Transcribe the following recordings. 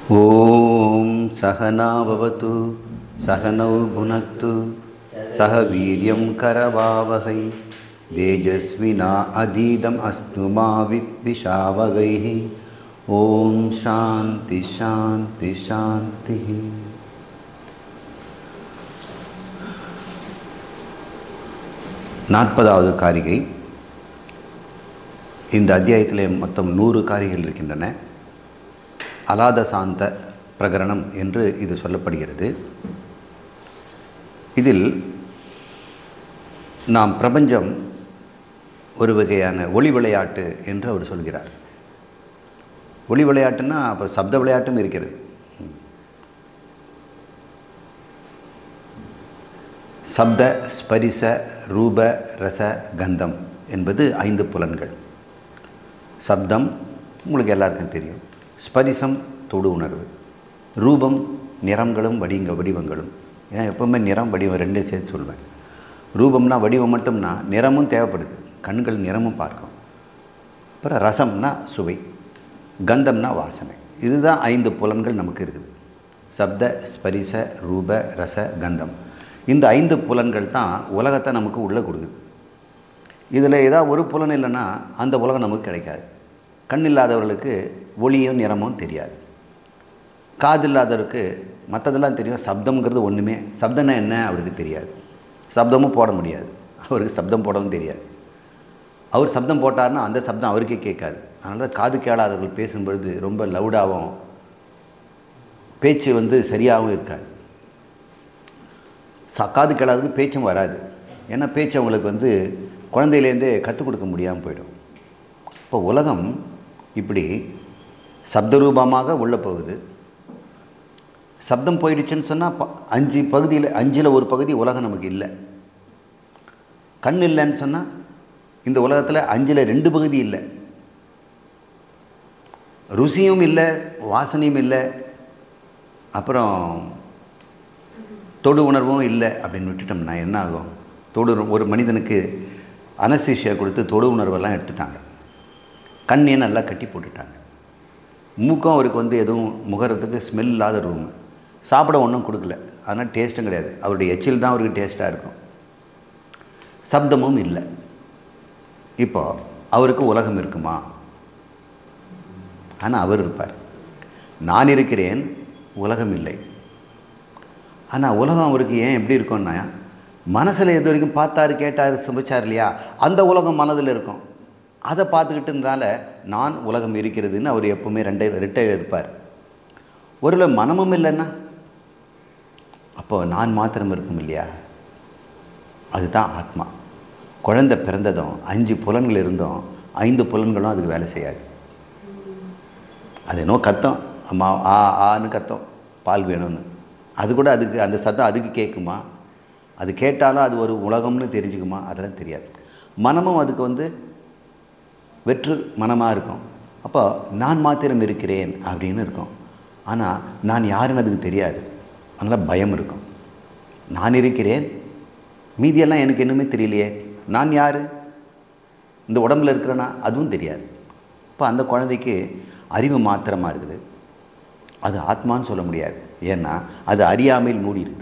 ॐ सहनाववतु सहनौ भुनक्तु सह वीर्यं करवावहै तेजस्विना अधीतम् अस्तु मा विद्विषावगैः ॐ शान्ति शान्ति शान्तिः நாற்பதாவது காரிகை இந்த அத்தியாயத்திலே மொத்தம் நூறு காரிகைகள் இருக்கின்றன அலாத சாந்த பிரகரணம் என்று இது சொல்லப்படுகிறது இதில் நாம் பிரபஞ்சம் ஒரு வகையான ஒளி விளையாட்டு என்று அவர் சொல்கிறார் ஒளி விளையாட்டுன்னா அப்போ சப்த விளையாட்டும் இருக்கிறது சப்த ஸ்பரிச ரூப ரச கந்தம் என்பது ஐந்து புலன்கள் சப்தம் உங்களுக்கு எல்லாருக்கும் தெரியும் ஸ்பரிசம் தொடு உணர்வு ரூபம் நிறங்களும் வடிங்க வடிவங்களும் ஏன் எப்போவுமே நிறம் வடிவம் ரெண்டும் சேர்த்து சொல்வேன் ரூபம்னா வடிவம் மட்டும்னா நிறமும் தேவைப்படுது கண்கள் நிறமும் பார்க்கும் அப்புறம் ரசம்னா சுவை கந்தம்னா வாசனை இதுதான் ஐந்து புலன்கள் நமக்கு இருக்குது சப்த ஸ்பரிச ரூப ரச கந்தம் இந்த ஐந்து புலன்கள் தான் உலகத்தை நமக்கு உள்ளே கொடுக்குது இதில் ஏதாவது ஒரு புலன் இல்லைன்னா அந்த உலகம் நமக்கு கிடைக்காது கண் இல்லாதவர்களுக்கு ஒளியும் நிறமும் தெரியாது காது இல்லாதவருக்கு மற்றதெல்லாம் தெரியும் சப்தம்ங்கிறது ஒன்றுமே சப்தம்னா என்ன அவருக்கு தெரியாது சப்தமும் போட முடியாது அவருக்கு சப்தம் போடவும் தெரியாது அவர் சப்தம் போட்டார்னா அந்த சப்தம் அவருக்கே கேட்காது அதனால தான் காது கேளாதவர்கள் பேசும்பொழுது ரொம்ப லவுடாகவும் பேச்சு வந்து சரியாகவும் இருக்காது ச காது கேளாதது பேச்சும் வராது ஏன்னா பேச்சு அவங்களுக்கு வந்து குழந்தையிலேருந்தே கற்றுக் கொடுக்க முடியாமல் போயிடும் இப்போ உலகம் இப்படி சப்தரூபமாக உள்ளே போகுது சப்தம் போயிடுச்சுன்னு சொன்னால் ப அஞ்சு பகுதியில் அஞ்சில் ஒரு பகுதி உலகம் நமக்கு இல்லை கண் இல்லைன்னு சொன்னால் இந்த உலகத்தில் அஞ்சில் ரெண்டு பகுதி இல்லை ருசியும் இல்லை வாசனையும் இல்லை அப்புறம் தொடு உணர்வும் இல்லை அப்படின்னு விட்டுட்டோம்னா என்ன ஆகும் தொடு ஒரு மனிதனுக்கு அனஸ்தீஷியா கொடுத்து தொடு உணர்வெல்லாம் எடுத்துட்டாங்க கண்ணையை நல்லா கட்டி போட்டுட்டாங்க மூக்கம் அவருக்கு வந்து எதுவும் முகறதுக்கு ஸ்மெல் இல்லாத ரூம் சாப்பிட ஒன்றும் கொடுக்கல அதனால் டேஸ்ட்டும் கிடையாது அவருடைய எச்சில் தான் அவருக்கு டேஸ்ட்டாக இருக்கும் சப்தமும் இல்லை இப்போ அவருக்கு உலகம் இருக்குமா ஆனால் அவர் இருப்பார் நான் இருக்கிறேன் உலகம் இல்லை ஆனால் உலகம் அவருக்கு ஏன் எப்படி இருக்கும்னா மனசில் எது வரைக்கும் பார்த்தாரு கேட்டார் சுமிச்சார் இல்லையா அந்த உலகம் மனதில் இருக்கும் அதை பார்த்துக்கிட்டுனால நான் உலகம் இருக்கிறதுன்னு அவர் எப்பவுமே ரெண்டே ரெட்டை இருப்பார் ஒருவேளை மனமும் இல்லைன்னா அப்போ நான் மாத்திரம் இருக்கும் இல்லையா அதுதான் ஆத்மா குழந்தை பிறந்ததும் அஞ்சு புலன்கள் இருந்தும் ஐந்து புலன்களும் அதுக்கு வேலை செய்யாது அது என்னோ கத்தம் அம்மா ஆ ஆன்னு கத்தம் பால் வேணும்னு அது கூட அதுக்கு அந்த சத்தம் அதுக்கு கேட்குமா அது கேட்டாலும் அது ஒரு உலகம்னு தெரிஞ்சுக்குமா அதெல்லாம் தெரியாது மனமும் அதுக்கு வந்து வெற்று மனமாக இருக்கும் அப்போ நான் மாத்திரம் இருக்கிறேன் அப்படின்னு இருக்கும் ஆனால் நான் யாருன்னு அதுக்கு தெரியாது அதனால் பயம் இருக்கும் நான் இருக்கிறேன் மீதியெல்லாம் எனக்கு இன்னுமே தெரியலையே நான் யார் இந்த உடம்பில் இருக்கிறேன்னா அதுவும் தெரியாது இப்போ அந்த குழந்தைக்கு அறிவு மாத்திரமாக இருக்குது அது ஆத்மான்னு சொல்ல முடியாது ஏன்னா அது அறியாமையில் மூடி இருக்குது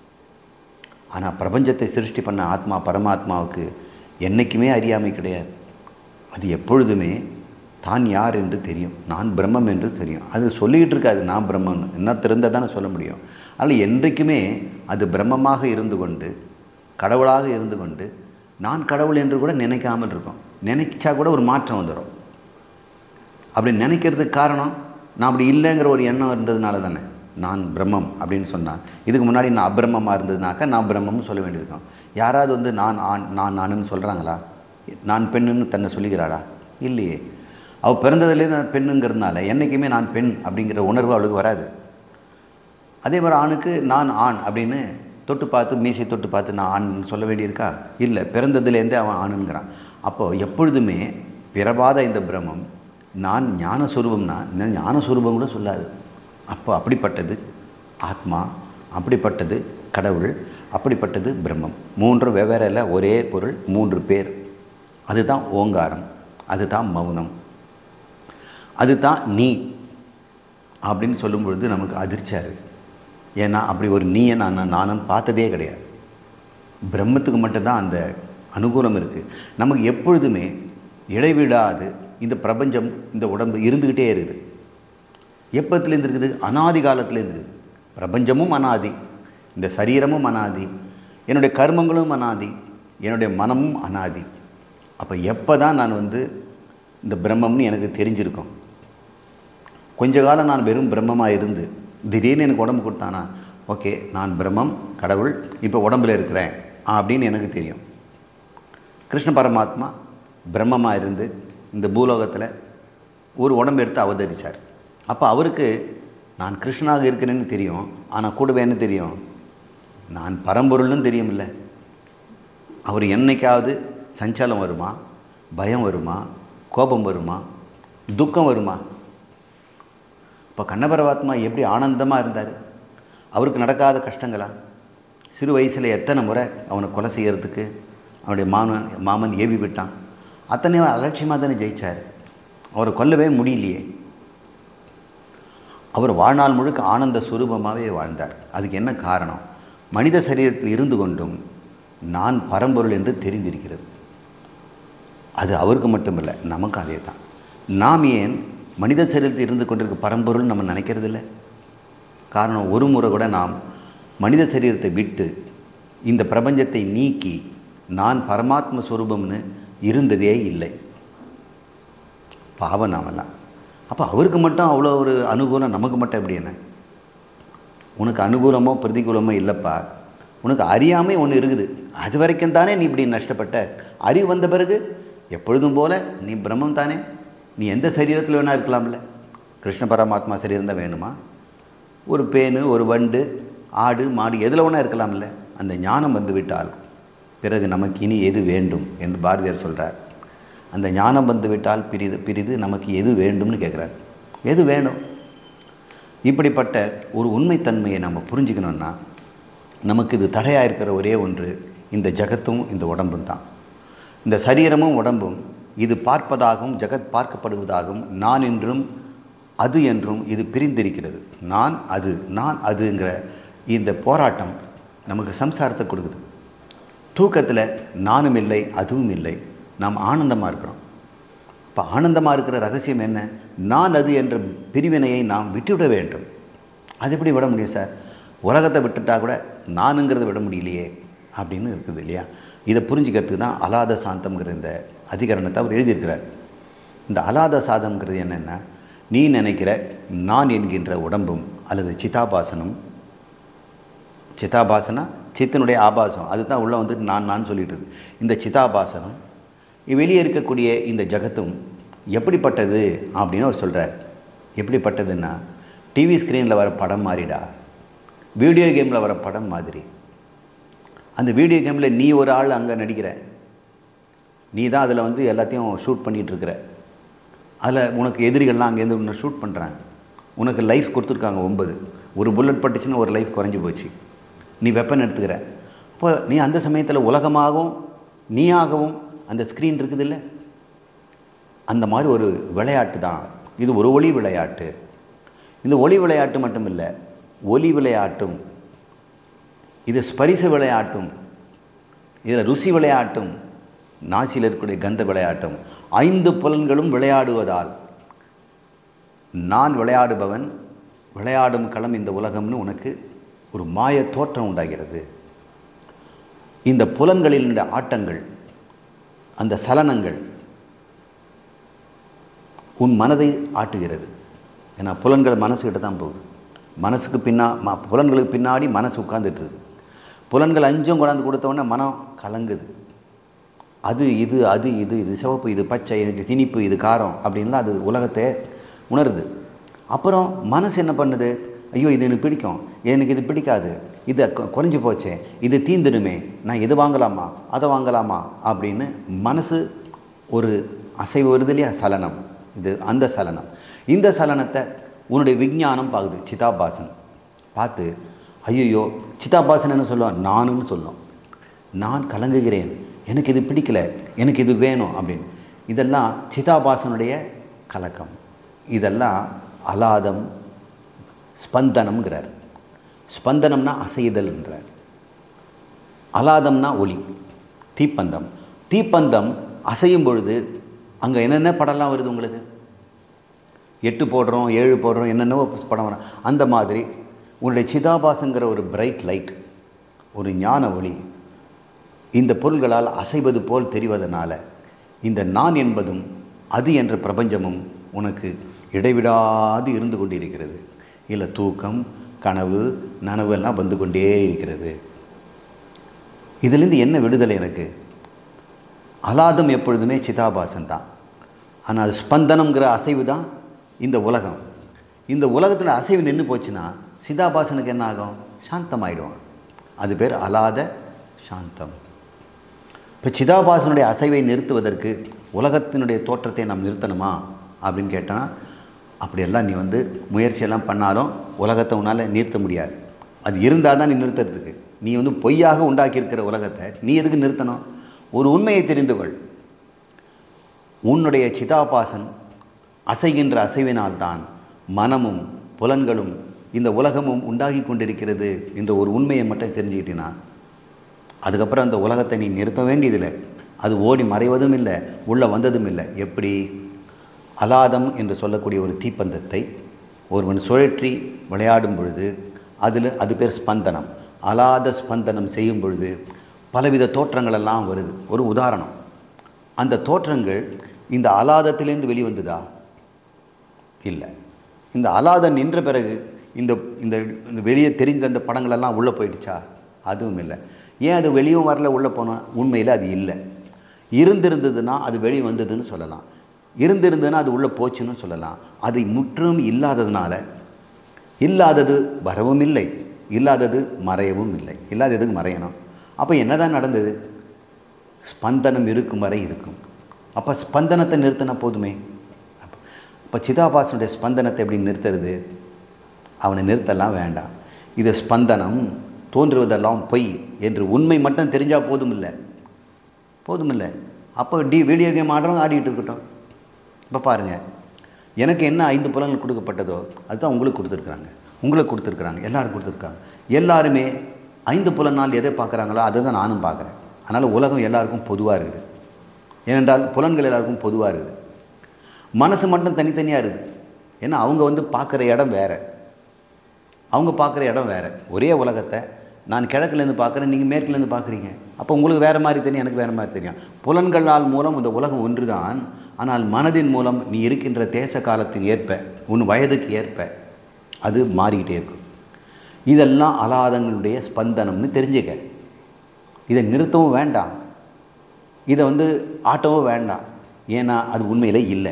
ஆனால் பிரபஞ்சத்தை சிருஷ்டி பண்ண ஆத்மா பரமாத்மாவுக்கு என்றைக்குமே அறியாமை கிடையாது அது எப்பொழுதுமே தான் யார் என்று தெரியும் நான் பிரம்மம் என்று தெரியும் அது சொல்லிக்கிட்டு இருக்காது நான் பிரம்மன் இன்னொருத்தர் இருந்தால் தானே சொல்ல முடியும் அதில் என்றைக்குமே அது பிரம்மமாக இருந்து கொண்டு கடவுளாக இருந்து கொண்டு நான் கடவுள் என்று கூட நினைக்காமல் இருக்கும் நினைச்சா கூட ஒரு மாற்றம் வந்துடும் அப்படி நினைக்கிறதுக்கு காரணம் நான் அப்படி இல்லைங்கிற ஒரு எண்ணம் இருந்ததுனால தானே நான் பிரம்மம் அப்படின்னு சொன்னான் இதுக்கு முன்னாடி நான் அபிரமமாக இருந்ததுனாக்கா நான் பிரம்மம்னு சொல்ல வேண்டியிருக்கோம் யாராவது வந்து நான் ஆண் நான் நானுன்னு சொல்கிறாங்களா நான் பெண்ணுன்னு தன்னை சொல்லிக்கிறாளா இல்லையே அவள் பிறந்ததுலேருந்து நான் பெண்ணுங்கிறதுனால என்றைக்குமே நான் பெண் அப்படிங்கிற உணர்வு அவளுக்கு வராது அதே மாதிரி ஆணுக்கு நான் ஆண் அப்படின்னு தொட்டு பார்த்து மீசை தொட்டு பார்த்து நான் ஆண் சொல்ல வேண்டியிருக்கா இல்லை பிறந்ததுலேருந்தே அவன் ஆணுங்கிறான் அப்போது எப்பொழுதுமே பிறவாத இந்த பிரம்மம் நான் ஞானஸ்வரூபம்னா ஞானஸ்வரூபம் கூட சொல்லாது அப்போ அப்படிப்பட்டது ஆத்மா அப்படிப்பட்டது கடவுள் அப்படிப்பட்டது பிரம்மம் மூன்று வெவ்வேறு இல்லை ஒரே பொருள் மூன்று பேர் அதுதான் ஓங்காரம் அதுதான் மௌனம் அதுதான் நீ அப்படின்னு சொல்லும் பொழுது நமக்கு அதிர்ச்சியாக இருக்குது ஏன்னா அப்படி ஒரு நீயை நான் நானும் பார்த்ததே கிடையாது பிரம்மத்துக்கு மட்டும்தான் அந்த அனுகூலம் இருக்குது நமக்கு எப்பொழுதுமே இடைவிடாது இந்த பிரபஞ்சம் இந்த உடம்பு இருந்துக்கிட்டே இருக்குது எப்பத்துலேருந்து இருக்குது அனாதி காலத்துலேருந்து இருக்குது பிரபஞ்சமும் அனாதி இந்த சரீரமும் அனாதி என்னுடைய கர்மங்களும் அனாதி என்னுடைய மனமும் அனாதி அப்போ எப்போ தான் நான் வந்து இந்த பிரம்மம்னு எனக்கு தெரிஞ்சிருக்கும் கொஞ்ச காலம் நான் வெறும் பிரம்மமாக இருந்து திடீர்னு எனக்கு உடம்பு கொடுத்தானா ஓகே நான் பிரம்மம் கடவுள் இப்போ உடம்புல இருக்கிறேன் அப்படின்னு எனக்கு தெரியும் கிருஷ்ண பரமாத்மா பிரம்மமாக இருந்து இந்த பூலோகத்தில் ஒரு உடம்பு எடுத்து அவதரித்தார் அப்போ அவருக்கு நான் கிருஷ்ணனாக இருக்கிறேன்னு தெரியும் ஆனால் கூடவே என்ன தெரியும் நான் பரம்பொருள்னு தெரியுமில்ல அவர் என்னைக்காவது சஞ்சலம் வருமா பயம் வருமா கோபம் வருமா துக்கம் வருமா இப்போ கண்ணபரமாத்மா எப்படி ஆனந்தமாக இருந்தார் அவருக்கு நடக்காத கஷ்டங்களா சிறு வயசில் எத்தனை முறை அவனை கொலை செய்யறதுக்கு அவனுடைய மாமன் மாமன் ஏவி விட்டான் அத்தனையும் அலட்சியமாக தானே ஜெயிச்சார் அவரை கொல்லவே முடியலையே அவர் வாழ்நாள் முழுக்க ஆனந்த சுரூபமாகவே வாழ்ந்தார் அதுக்கு என்ன காரணம் மனித சரீரத்தில் இருந்து கொண்டும் நான் பரம்பொருள் என்று தெரிந்திருக்கிறது அது அவருக்கு மட்டுமில்லை நமக்கு அதே தான் நாம் ஏன் மனித சரீரத்தில் இருந்து கொண்டிருக்க பரம்பொருள் நம்ம நினைக்கிறது இல்லை காரணம் ஒரு முறை கூட நாம் மனித சரீரத்தை விட்டு இந்த பிரபஞ்சத்தை நீக்கி நான் பரமாத்ம ஸ்வரூபம்னு இருந்ததே இல்லை பாவம் நாமெல்லாம் அப்போ அவருக்கு மட்டும் அவ்வளோ ஒரு அனுகூலம் நமக்கு மட்டும் எப்படி என்ன உனக்கு அனுகூலமோ பிரதிகூலமோ இல்லைப்பா உனக்கு அறியாமை ஒன்று இருக்குது அது வரைக்கும் தானே நீ இப்படி நஷ்டப்பட்ட அறிவு வந்த பிறகு எப்பொழுதும் போல நீ பிரம்மம் தானே நீ எந்த சரீரத்தில் வேணா இருக்கலாம்ல கிருஷ்ண பரமாத்மா சரீரம் தான் வேணுமா ஒரு பேனு ஒரு வண்டு ஆடு மாடு எதில் வேணா இருக்கலாம்ல அந்த ஞானம் வந்து விட்டால் பிறகு நமக்கு இனி எது வேண்டும் என்று பாரதியார் சொல்கிறார் அந்த ஞானம் வந்து விட்டால் பிரிது பிரிது நமக்கு எது வேண்டும்னு கேட்குறார் எது வேணும் இப்படிப்பட்ட ஒரு உண்மைத்தன்மையை நம்ம புரிஞ்சுக்கணுன்னா நமக்கு இது தடையாக இருக்கிற ஒரே ஒன்று இந்த ஜகத்தும் இந்த உடம்பும் தான் இந்த சரீரமும் உடம்பும் இது பார்ப்பதாகவும் ஜகத் பார்க்கப்படுவதாகவும் நான் என்றும் அது என்றும் இது பிரிந்திருக்கிறது நான் அது நான் அதுங்கிற இந்த போராட்டம் நமக்கு சம்சாரத்தை கொடுக்குது தூக்கத்தில் நானும் இல்லை அதுவும் இல்லை நாம் ஆனந்தமாக இருக்கிறோம் இப்போ ஆனந்தமாக இருக்கிற ரகசியம் என்ன நான் அது என்ற பிரிவினையை நாம் விட்டுவிட வேண்டும் அது எப்படி விட முடியும் சார் உலகத்தை விட்டுட்டா கூட நானுங்கிறத விட முடியலையே அப்படின்னு இருக்குது இல்லையா இதை புரிஞ்சுக்கிறதுக்கு தான் அலாத சாந்தம்ங்கிற இந்த அதிகரணத்தை அவர் எழுதியிருக்கிறார் இந்த அலாத சாதம்ங்கிறது என்னென்னா நீ நினைக்கிற நான் என்கின்ற உடம்பும் அல்லது சிதாபாசனம் சிதாபாசனா சித்தனுடைய ஆபாசம் அதுதான் உள்ளே வந்துட்டு நான் நான் சொல்லிட்டு இருக்கு இந்த சிதாபாசனம் வெளியே இருக்கக்கூடிய இந்த ஜகத்தும் எப்படிப்பட்டது அப்படின்னு அவர் சொல்கிறார் எப்படிப்பட்டதுன்னா டிவி ஸ்க்ரீனில் வர படம் மாதிரிடா வீடியோ கேமில் வர படம் மாதிரி அந்த வீடியோ கேமில் நீ ஒரு ஆள் அங்கே நடிக்கிற நீ தான் அதில் வந்து எல்லாத்தையும் ஷூட் பண்ணிகிட்டு இருக்கிற அதில் உனக்கு எதிரிகள்லாம் அங்கேருந்து உன்னை ஷூட் பண்ணுறாங்க உனக்கு லைஃப் கொடுத்துருக்காங்க ஒன்பது ஒரு புல்லட் பட்டுச்சுன்னா ஒரு லைஃப் குறைஞ்சி போச்சு நீ வெப்பன் எடுத்துக்கிற இப்போ நீ அந்த சமயத்தில் உலகமாகவும் நீயாகவும் அந்த ஸ்க்ரீன் இருக்குது இல்லை அந்த மாதிரி ஒரு விளையாட்டு தான் இது ஒரு ஒளி விளையாட்டு இந்த ஒளி விளையாட்டு மட்டும் இல்லை ஒலி விளையாட்டும் இது ஸ்பரிச விளையாட்டும் இதில் ருசி விளையாட்டும் நாசியில் இருக்கக்கூடிய கந்த விளையாட்டும் ஐந்து புலன்களும் விளையாடுவதால் நான் விளையாடுபவன் விளையாடும் களம் இந்த உலகம்னு உனக்கு ஒரு மாய தோற்றம் உண்டாகிறது இந்த புலன்களின் ஆட்டங்கள் அந்த சலனங்கள் உன் மனதை ஆட்டுகிறது ஏன்னா புலன்கள் மனசுக்கிட்ட தான் போகுது மனசுக்கு பின்னா ம புலன்களுக்கு பின்னாடி மனசு உட்காந்துட்டுருது புலன்கள் அஞ்சும் கொண்டாந்து கொடுத்தோடனே மனம் கலங்குது அது இது அது இது இது சிவப்பு இது பச்சை இது திணிப்பு இது காரம் அப்படின்லாம் அது உலகத்தை உணருது அப்புறம் மனசு என்ன பண்ணுது ஐயோ இது எனக்கு பிடிக்கும் எனக்கு இது பிடிக்காது இது கொ- குறைஞ்சு போச்சே இது தீந்துடுமே நான் இது வாங்கலாமா அதை வாங்கலாமா அப்படின்னு மனசு ஒரு அசைவு வருது இல்லையா சலனம் இது அந்த சலனம் இந்த சலனத்தை உன்னுடைய விஞ்ஞானம் பார்க்குது சிதாபாசன் பார்த்து ஐயோ சிதாபாசன் என்ன சொல்லுவான் நானுன்னு சொல்லும் நான் கலங்குகிறேன் எனக்கு இது பிடிக்கல எனக்கு இது வேணும் அப்படின்னு இதெல்லாம் சிதாபாசனுடைய கலக்கம் இதெல்லாம் அலாதம் ஸ்பந்தனம்ங்கிறார் ஸ்பந்தனம்னா அசைதல்ன்றார் அலாதம்னா ஒளி தீப்பந்தம் தீப்பந்தம் அசையும் பொழுது அங்கே என்னென்ன படம்லாம் வருது உங்களுக்கு எட்டு போடுறோம் ஏழு போடுறோம் என்னென்னவோ படம் வரும் அந்த மாதிரி உன்னுடைய சிதாபாசங்கிற ஒரு பிரைட் லைட் ஒரு ஞான ஒளி இந்த பொருள்களால் அசைவது போல் தெரிவதனால இந்த நான் என்பதும் அது என்ற பிரபஞ்சமும் உனக்கு இடைவிடாது இருந்து கொண்டிருக்கிறது இல்லை தூக்கம் கனவு நனவு எல்லாம் வந்து கொண்டே இருக்கிறது இதிலிருந்து என்ன விடுதலை எனக்கு அலாதம் எப்பொழுதுமே சிதாபாசன் தான் ஆனால் அது ஸ்பந்தனங்கிற அசைவு தான் இந்த உலகம் இந்த உலகத்தில் அசைவு நின்று போச்சுன்னா சிதாபாசனுக்கு என்ன ஆகும் சாந்தமாயிடுவான் அது பேர் அலாத சாந்தம் இப்போ சிதாபாசனுடைய அசைவை நிறுத்துவதற்கு உலகத்தினுடைய தோற்றத்தை நாம் நிறுத்தணுமா அப்படின்னு கேட்டால் அப்படியெல்லாம் நீ வந்து முயற்சியெல்லாம் பண்ணாலும் உலகத்தை உன்னால் நிறுத்த முடியாது அது இருந்தால் தான் நீ நிறுத்துறதுக்கு நீ வந்து பொய்யாக உண்டாக்கியிருக்கிற உலகத்தை நீ எதுக்கு நிறுத்தணும் ஒரு உண்மையை தெரிந்து கொள் உன்னுடைய சிதாபாசன் அசைகின்ற அசைவினால்தான் மனமும் புலன்களும் இந்த உலகமும் உண்டாகி கொண்டிருக்கிறது என்ற ஒரு உண்மையை மட்டும் தெரிஞ்சுக்கிட்டினா அதுக்கப்புறம் அந்த உலகத்தை நீ நிறுத்த வேண்டியதில்லை அது ஓடி மறைவதும் இல்லை உள்ளே வந்ததும் இல்லை எப்படி அலாதம் என்று சொல்லக்கூடிய ஒரு தீப்பந்தத்தை ஒருவன் சுழற்றி விளையாடும் பொழுது அதில் அது பேர் ஸ்பந்தனம் அலாத ஸ்பந்தனம் செய்யும் பொழுது பலவித தோற்றங்களெல்லாம் வருது ஒரு உதாரணம் அந்த தோற்றங்கள் இந்த அலாதத்திலேருந்து வெளிவந்ததா இல்லை இந்த அலாதம் நின்ற பிறகு இந்த இந்த இந்த வெளியே தெரிந்த அந்த படங்களெல்லாம் உள்ளே போயிடுச்சா அதுவும் இல்லை ஏன் அது வெளியும் வரல உள்ளே போனால் உண்மையில் அது இல்லை இருந்திருந்ததுன்னா அது வெளியே வந்ததுன்னு சொல்லலாம் இருந்திருந்ததுன்னா அது உள்ளே போச்சுன்னு சொல்லலாம் அது முற்றும் இல்லாததுனால இல்லாதது வரவும் இல்லை இல்லாதது மறையவும் இல்லை இல்லாததுக்கு மறையணும் அப்போ என்னதான் நடந்தது ஸ்பந்தனம் இருக்கும் வரை இருக்கும் அப்போ ஸ்பந்தனத்தை நிறுத்தினா போதுமே அப்போ சிதாபாசனுடைய ஸ்பந்தனத்தை எப்படி நிறுத்துறது அவனை நிறுத்தலாம் வேண்டாம் இது ஸ்பந்தனம் தோன்றுவதெல்லாம் பொய் என்று உண்மை மட்டும் தெரிஞ்சால் போதும் இல்லை போதும் இல்லை அப்போ டி வீடியோ கேம் ஆடுறவங்க ஆடிட்டு இருக்கட்டும் இப்போ பாருங்கள் எனக்கு என்ன ஐந்து புலங்கள் கொடுக்கப்பட்டதோ அதுதான் உங்களுக்கு கொடுத்துருக்குறாங்க உங்களுக்கு கொடுத்துருக்குறாங்க எல்லாரும் கொடுத்துருக்காங்க எல்லாருமே ஐந்து புலனால் எதை பார்க்குறாங்களோ அதை தான் நானும் பார்க்குறேன் அதனால் உலகம் எல்லாருக்கும் பொதுவாக இருக்குது ஏனென்றால் புலன்கள் எல்லாருக்கும் பொதுவாக இருக்குது மனசு மட்டும் தனித்தனியாக இருக்குது ஏன்னா அவங்க வந்து பார்க்குற இடம் வேறு அவங்க பார்க்குற இடம் வேறு ஒரே உலகத்தை நான் கிழக்குலேருந்து பார்க்குறேன் நீங்கள் மேற்குலேருந்து பார்க்குறீங்க அப்போ உங்களுக்கு வேறு மாதிரி தெரியும் எனக்கு வேறு மாதிரி தெரியும் புலன்களால் மூலம் இந்த உலகம் ஒன்று தான் ஆனால் மனதின் மூலம் நீ இருக்கின்ற தேச காலத்தின் ஏற்ப உன் வயதுக்கு ஏற்ப அது மாறிக்கிட்டே இருக்கும் இதெல்லாம் அலாதங்களுடைய ஸ்பந்தனம்னு தெரிஞ்சுக்க இதை நிறுத்தவும் வேண்டாம் இதை வந்து ஆட்டவும் வேண்டாம் ஏன்னா அது உண்மையில் இல்லை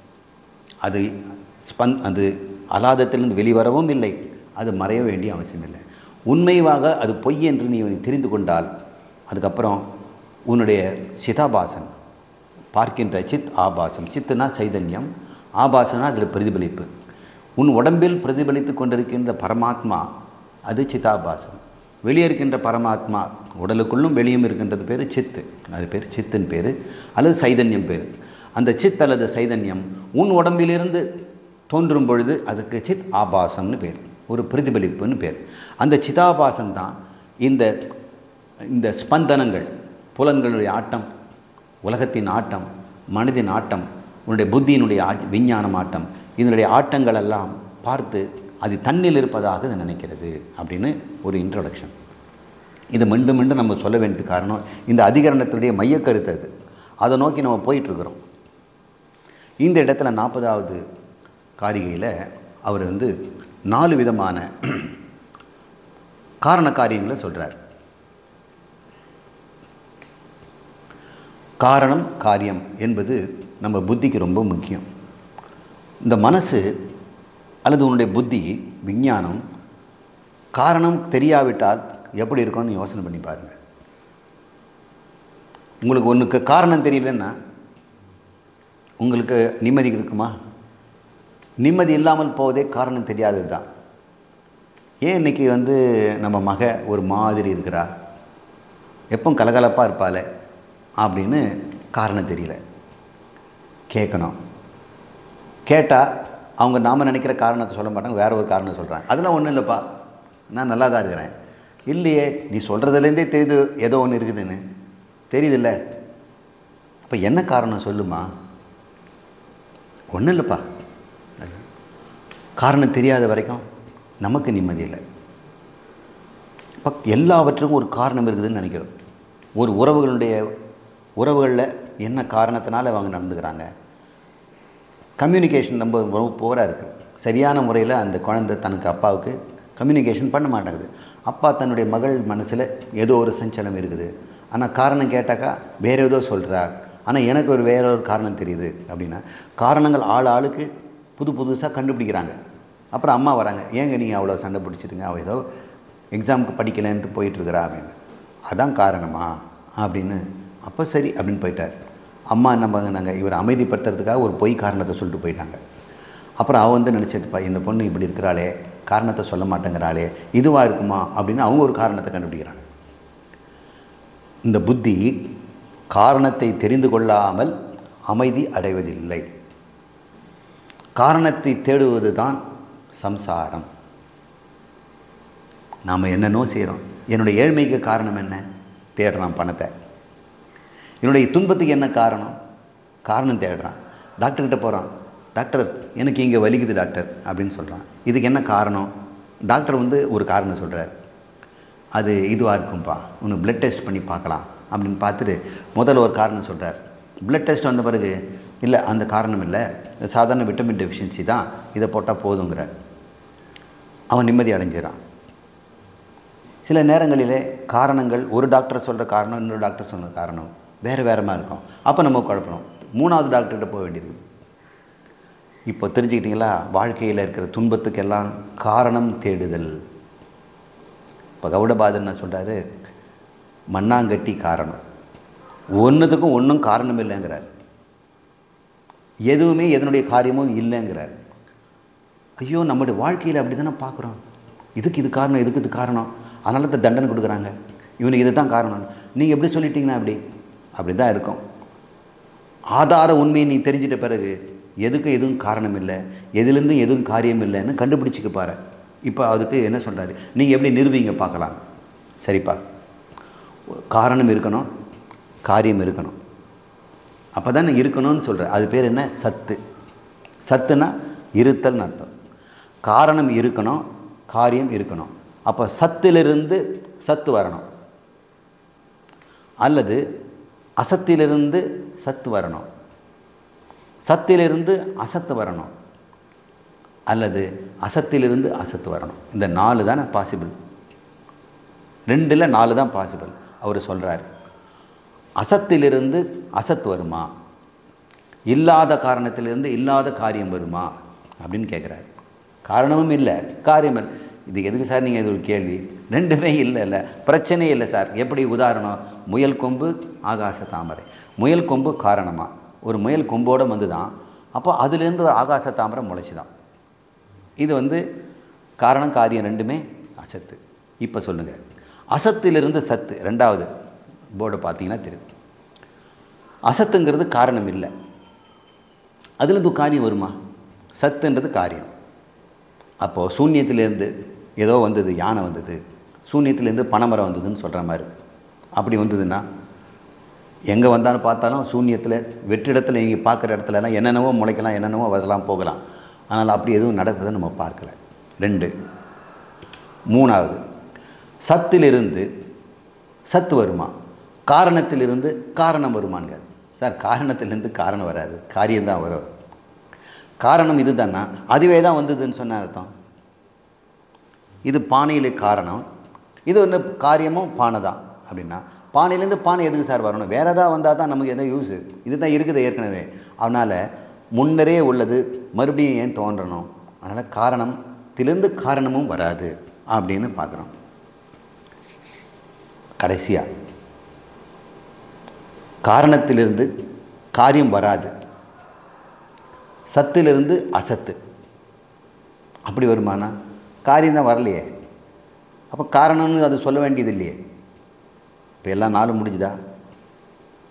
அது ஸ்பந் அது அலாதத்திலிருந்து வெளிவரவும் இல்லை அது மறைய வேண்டிய அவசியம் இல்லை உண்மையாக அது பொய் என்று நீ தெரிந்து கொண்டால் அதுக்கப்புறம் உன்னுடைய சிதாபாசன் பார்க்கின்ற சித் ஆபாசம் சித்துனா சைதன்யம் ஆபாசனா அதில் பிரதிபலிப்பு உன் உடம்பில் பிரதிபலித்து கொண்டிருக்கின்ற பரமாத்மா அது சிதாபாசம் வெளியே இருக்கின்ற பரமாத்மா உடலுக்குள்ளும் வெளியும் இருக்கின்றது பேர் சித்து அது பேர் சித்தின் பேர் அல்லது சைதன்யம் பேர் அந்த சித் அல்லது சைதன்யம் உன் உடம்பிலிருந்து தோன்றும் பொழுது அதுக்கு சித் ஆபாசம்னு பேர் ஒரு பிரதிபலிப்புன்னு பேர் அந்த சிதாபாசம் தான் இந்த இந்த ஸ்பந்தனங்கள் புலன்களுடைய ஆட்டம் உலகத்தின் ஆட்டம் மனதின் ஆட்டம் உன்னுடைய புத்தியினுடைய ஆ விஞ்ஞானம் ஆட்டம் இதனுடைய ஆட்டங்கள் எல்லாம் பார்த்து அது தன்னில் இருப்பதாக இது நினைக்கிறது அப்படின்னு ஒரு இன்ட்ரொடக்ஷன் இதை மீண்டும் மீண்டும் நம்ம சொல்ல வேண்டிய காரணம் இந்த அதிகரணத்துடைய மையக்கருத்து அது அதை நோக்கி நம்ம போயிட்டுருக்குறோம் இந்த இடத்துல நாற்பதாவது காரிகையில் அவர் வந்து நாலு விதமான காரண காரியங்களை சொல்கிறார் காரணம் காரியம் என்பது நம்ம புத்திக்கு ரொம்ப முக்கியம் இந்த மனசு அல்லது உன்னுடைய புத்தி விஞ்ஞானம் காரணம் தெரியாவிட்டால் எப்படி இருக்கும்னு யோசனை பண்ணி பாருங்கள் உங்களுக்கு ஒன்றுக்கு காரணம் தெரியலன்னா உங்களுக்கு நிம்மதி இருக்குமா நிம்மதி இல்லாமல் போவதே காரணம் தெரியாதது தான் ஏன் இன்றைக்கி வந்து நம்ம மக ஒரு மாதிரி இருக்கிறா எப்போ கலகலப்பாக இருப்பாள் அப்படின்னு காரணம் தெரியல கேட்கணும் கேட்டால் அவங்க நாம் நினைக்கிற காரணத்தை சொல்ல மாட்டாங்க வேற ஒரு காரணம் சொல்கிறாங்க அதெல்லாம் ஒன்றும் இல்லைப்பா நான் நல்லா தான் இருக்கிறேன் இல்லையே நீ சொல்கிறதுலேருந்தே தெரியுது ஏதோ ஒன்று இருக்குதுன்னு தெரியுதுல்ல அப்போ என்ன காரணம் சொல்லுமா ஒன்றும் இல்லைப்பா காரணம் தெரியாத வரைக்கும் நமக்கு நிம்மதி இல்லை இப்போ எல்லாவற்றுக்கும் ஒரு காரணம் இருக்குதுன்னு நினைக்கிறோம் ஒரு உறவுகளுடைய உறவுகளில் என்ன காரணத்தினால அவங்க நடந்துக்கிறாங்க கம்யூனிகேஷன் ரொம்ப ரொம்ப போராக இருக்குது சரியான முறையில் அந்த குழந்தை தனக்கு அப்பாவுக்கு கம்யூனிகேஷன் பண்ண மாட்டேங்குது அப்பா தன்னுடைய மகள் மனசில் ஏதோ ஒரு சஞ்சலம் இருக்குது ஆனால் காரணம் கேட்டாக்கா வேற ஏதோ சொல்கிறா ஆனால் எனக்கு ஒரு வேற ஒரு காரணம் தெரியுது அப்படின்னா காரணங்கள் ஆள் ஆளுக்கு புது புதுசாக கண்டுபிடிக்கிறாங்க அப்புறம் அம்மா வராங்க ஏங்க நீங்கள் அவ்வளோ சண்டை பிடிச்சிட்டுங்க அவள் ஏதோ எக்ஸாமுக்கு படிக்கலைன்ட்டு போயிட்டுருக்கிறா அப்படின்னு அதான் காரணமா அப்படின்னு அப்போ சரி அப்படின்னு போயிட்டார் அம்மா என்ன பண்ணாங்க இவர் அமைதிப்படுத்துறதுக்காக ஒரு பொய் காரணத்தை சொல்லிட்டு போயிட்டாங்க அப்புறம் அவள் வந்து நினச்சிட்டுப்பா இந்த பொண்ணு இப்படி இருக்கிறாளே காரணத்தை சொல்ல மாட்டேங்கிறாளே இதுவாக இருக்குமா அப்படின்னு அவங்க ஒரு காரணத்தை கண்டுபிடிக்கிறாங்க இந்த புத்தி காரணத்தை தெரிந்து கொள்ளாமல் அமைதி அடைவதில்லை காரணத்தை தேடுவது தான் சம்சாரம் நாம் என்னென்னோ செய்கிறோம் என்னுடைய ஏழ்மைக்கு காரணம் என்ன தேடுறான் பணத்தை என்னுடைய துன்பத்துக்கு என்ன காரணம் காரணம் தேடுறான் டாக்டர்கிட்ட போகிறான் டாக்டர் எனக்கு இங்கே வலிக்குது டாக்டர் அப்படின்னு சொல்கிறான் இதுக்கு என்ன காரணம் டாக்டர் வந்து ஒரு காரணம் சொல்கிறார் அது இதுவாக இருக்கும்ப்பா உனக்கு பிளட் டெஸ்ட் பண்ணி பார்க்கலாம் அப்படின்னு பார்த்துட்டு முதல்ல ஒரு காரணம் சொல்கிறார் பிளட் டெஸ்ட் வந்த பிறகு இல்லை அந்த காரணம் இல்லை சாதாரண விட்டமின் டெஃபிஷியன்சி தான் இதை போட்டால் போதுங்கிறார் அவன் நிம்மதி அடைஞ்சிடறான் சில நேரங்களிலே காரணங்கள் ஒரு டாக்டர் சொல்கிற காரணம் இன்னொரு டாக்டர் சொல்கிற காரணம் வேறு வேறமாக இருக்கும் அப்போ நம்ம குழப்பணும் மூணாவது டாக்டர்கிட்ட போக வேண்டியது இப்போ தெரிஞ்சுக்கிட்டீங்களா வாழ்க்கையில் இருக்கிற துன்பத்துக்கெல்லாம் காரணம் தேடுதல் இப்போ கௌடபாதன் என்ன சொல்கிறாரு மண்ணாங்கட்டி காரணம் ஒன்றுத்துக்கும் ஒன்றும் காரணம் இல்லைங்கிறார் எதுவுமே எதனுடைய காரியமும் இல்லைங்கிறார் ஐயோ நம்முடைய வாழ்க்கையில் அப்படி தானே பார்க்குறோம் இதுக்கு இது காரணம் இதுக்கு இது காரணம் அதனால தான் தண்டனை கொடுக்குறாங்க இவனுக்கு இது தான் காரணம் நீங்கள் எப்படி சொல்லிட்டீங்கன்னா அப்படி அப்படி தான் இருக்கும் ஆதார உண்மையை நீ தெரிஞ்சிட்ட பிறகு எதுக்கும் எதுவும் காரணம் இல்லை எதுலேருந்தும் எதுவும் காரியம் இல்லைன்னு கண்டுபிடிச்சிக்க பாரு இப்போ அதுக்கு என்ன சொல்கிறாரு நீங்கள் எப்படி நிறுவீங்க பார்க்கலாம் சரிப்பா காரணம் இருக்கணும் காரியம் இருக்கணும் அப்போ தானே இருக்கணும்னு சொல்கிற அது பேர் என்ன சத்து சத்துனா இருத்தல்னு அர்த்தம் காரணம் இருக்கணும் காரியம் இருக்கணும் அப்போ சத்திலிருந்து சத்து வரணும் அல்லது அசத்திலிருந்து சத்து வரணும் சத்திலிருந்து அசத்து வரணும் அல்லது அசத்திலிருந்து அசத்து வரணும் இந்த நாலு தானே பாசிபிள் ரெண்டில் நாலு தான் பாசிபிள் அவர் சொல்கிறார் அசத்திலிருந்து அசத்து வருமா இல்லாத காரணத்திலிருந்து இல்லாத காரியம் வருமா அப்படின்னு கேட்குறாரு காரணமும் இல்லை காரியம் இல்லை இது எதுக்கு சார் நீங்கள் இது ஒரு கேள்வி ரெண்டுமே இல்லை இல்லை பிரச்சனையே இல்லை சார் எப்படி உதாரணம் முயல் கொம்பு ஆகாச தாமரை முயல் கொம்பு காரணமாக ஒரு முயல் கொம்போடு வந்து தான் அப்போ அதுலேருந்து ஒரு ஆகாச தாமரை முளைச்சி தான் இது வந்து காரணம் காரியம் ரெண்டுமே அசத்து இப்போ சொல்லுங்கள் அசத்திலிருந்து சத்து ரெண்டாவது போர்டை பார்த்தீங்கன்னா தெரியும் அசத்துங்கிறது காரணம் இல்லை அதுலேருந்து காரியம் வருமா சத்துன்றது காரியம் அப்போது சூன்யத்திலேருந்து ஏதோ வந்தது யானை வந்தது சூன்யத்திலேருந்து பனைமரம் வந்ததுன்னு சொல்கிற மாதிரி அப்படி வந்ததுன்னா எங்கே வந்தாலும் பார்த்தாலும் சூன்யத்தில் வெற்றிடத்தில் இங்கே பார்க்குற இடத்துலலாம் என்னென்னவோ முளைக்கலாம் என்னென்னவோ வரலாம் போகலாம் ஆனால் அப்படி எதுவும் நடக்கிறத நம்ம பார்க்கல ரெண்டு மூணாவது சத்திலிருந்து சத்து வருமா காரணத்திலிருந்து காரணம் வருமாங்க சார் காரணத்திலிருந்து காரணம் வராது காரியம்தான் வரும் காரணம் இது தானா அதுவே தான் வந்ததுன்னு சொன்ன அர்த்தம் இது பானையில் காரணம் இது ஒன்று காரியமும் பானை தான் அப்படின்னா பானையிலேருந்து பானை எதுக்கு சார் வரணும் வேறு ஏதாவது வந்தால் தான் நமக்கு எதாவது யூஸு இது தான் இருக்குது ஏற்கனவே அதனால் முன்னரே உள்ளது மறுபடியும் ஏன் தோன்றணும் அதனால் காரணத்திலிருந்து காரணமும் வராது அப்படின்னு பார்க்குறோம் கடைசியாக காரணத்திலிருந்து காரியம் வராது சத்திலிருந்து அசத்து அப்படி வருமானா காரியம் தான் வரலையே அப்போ காரணம்னு அது சொல்ல வேண்டியது இல்லையே இப்போ எல்லாம் நாளும் முடிஞ்சுதா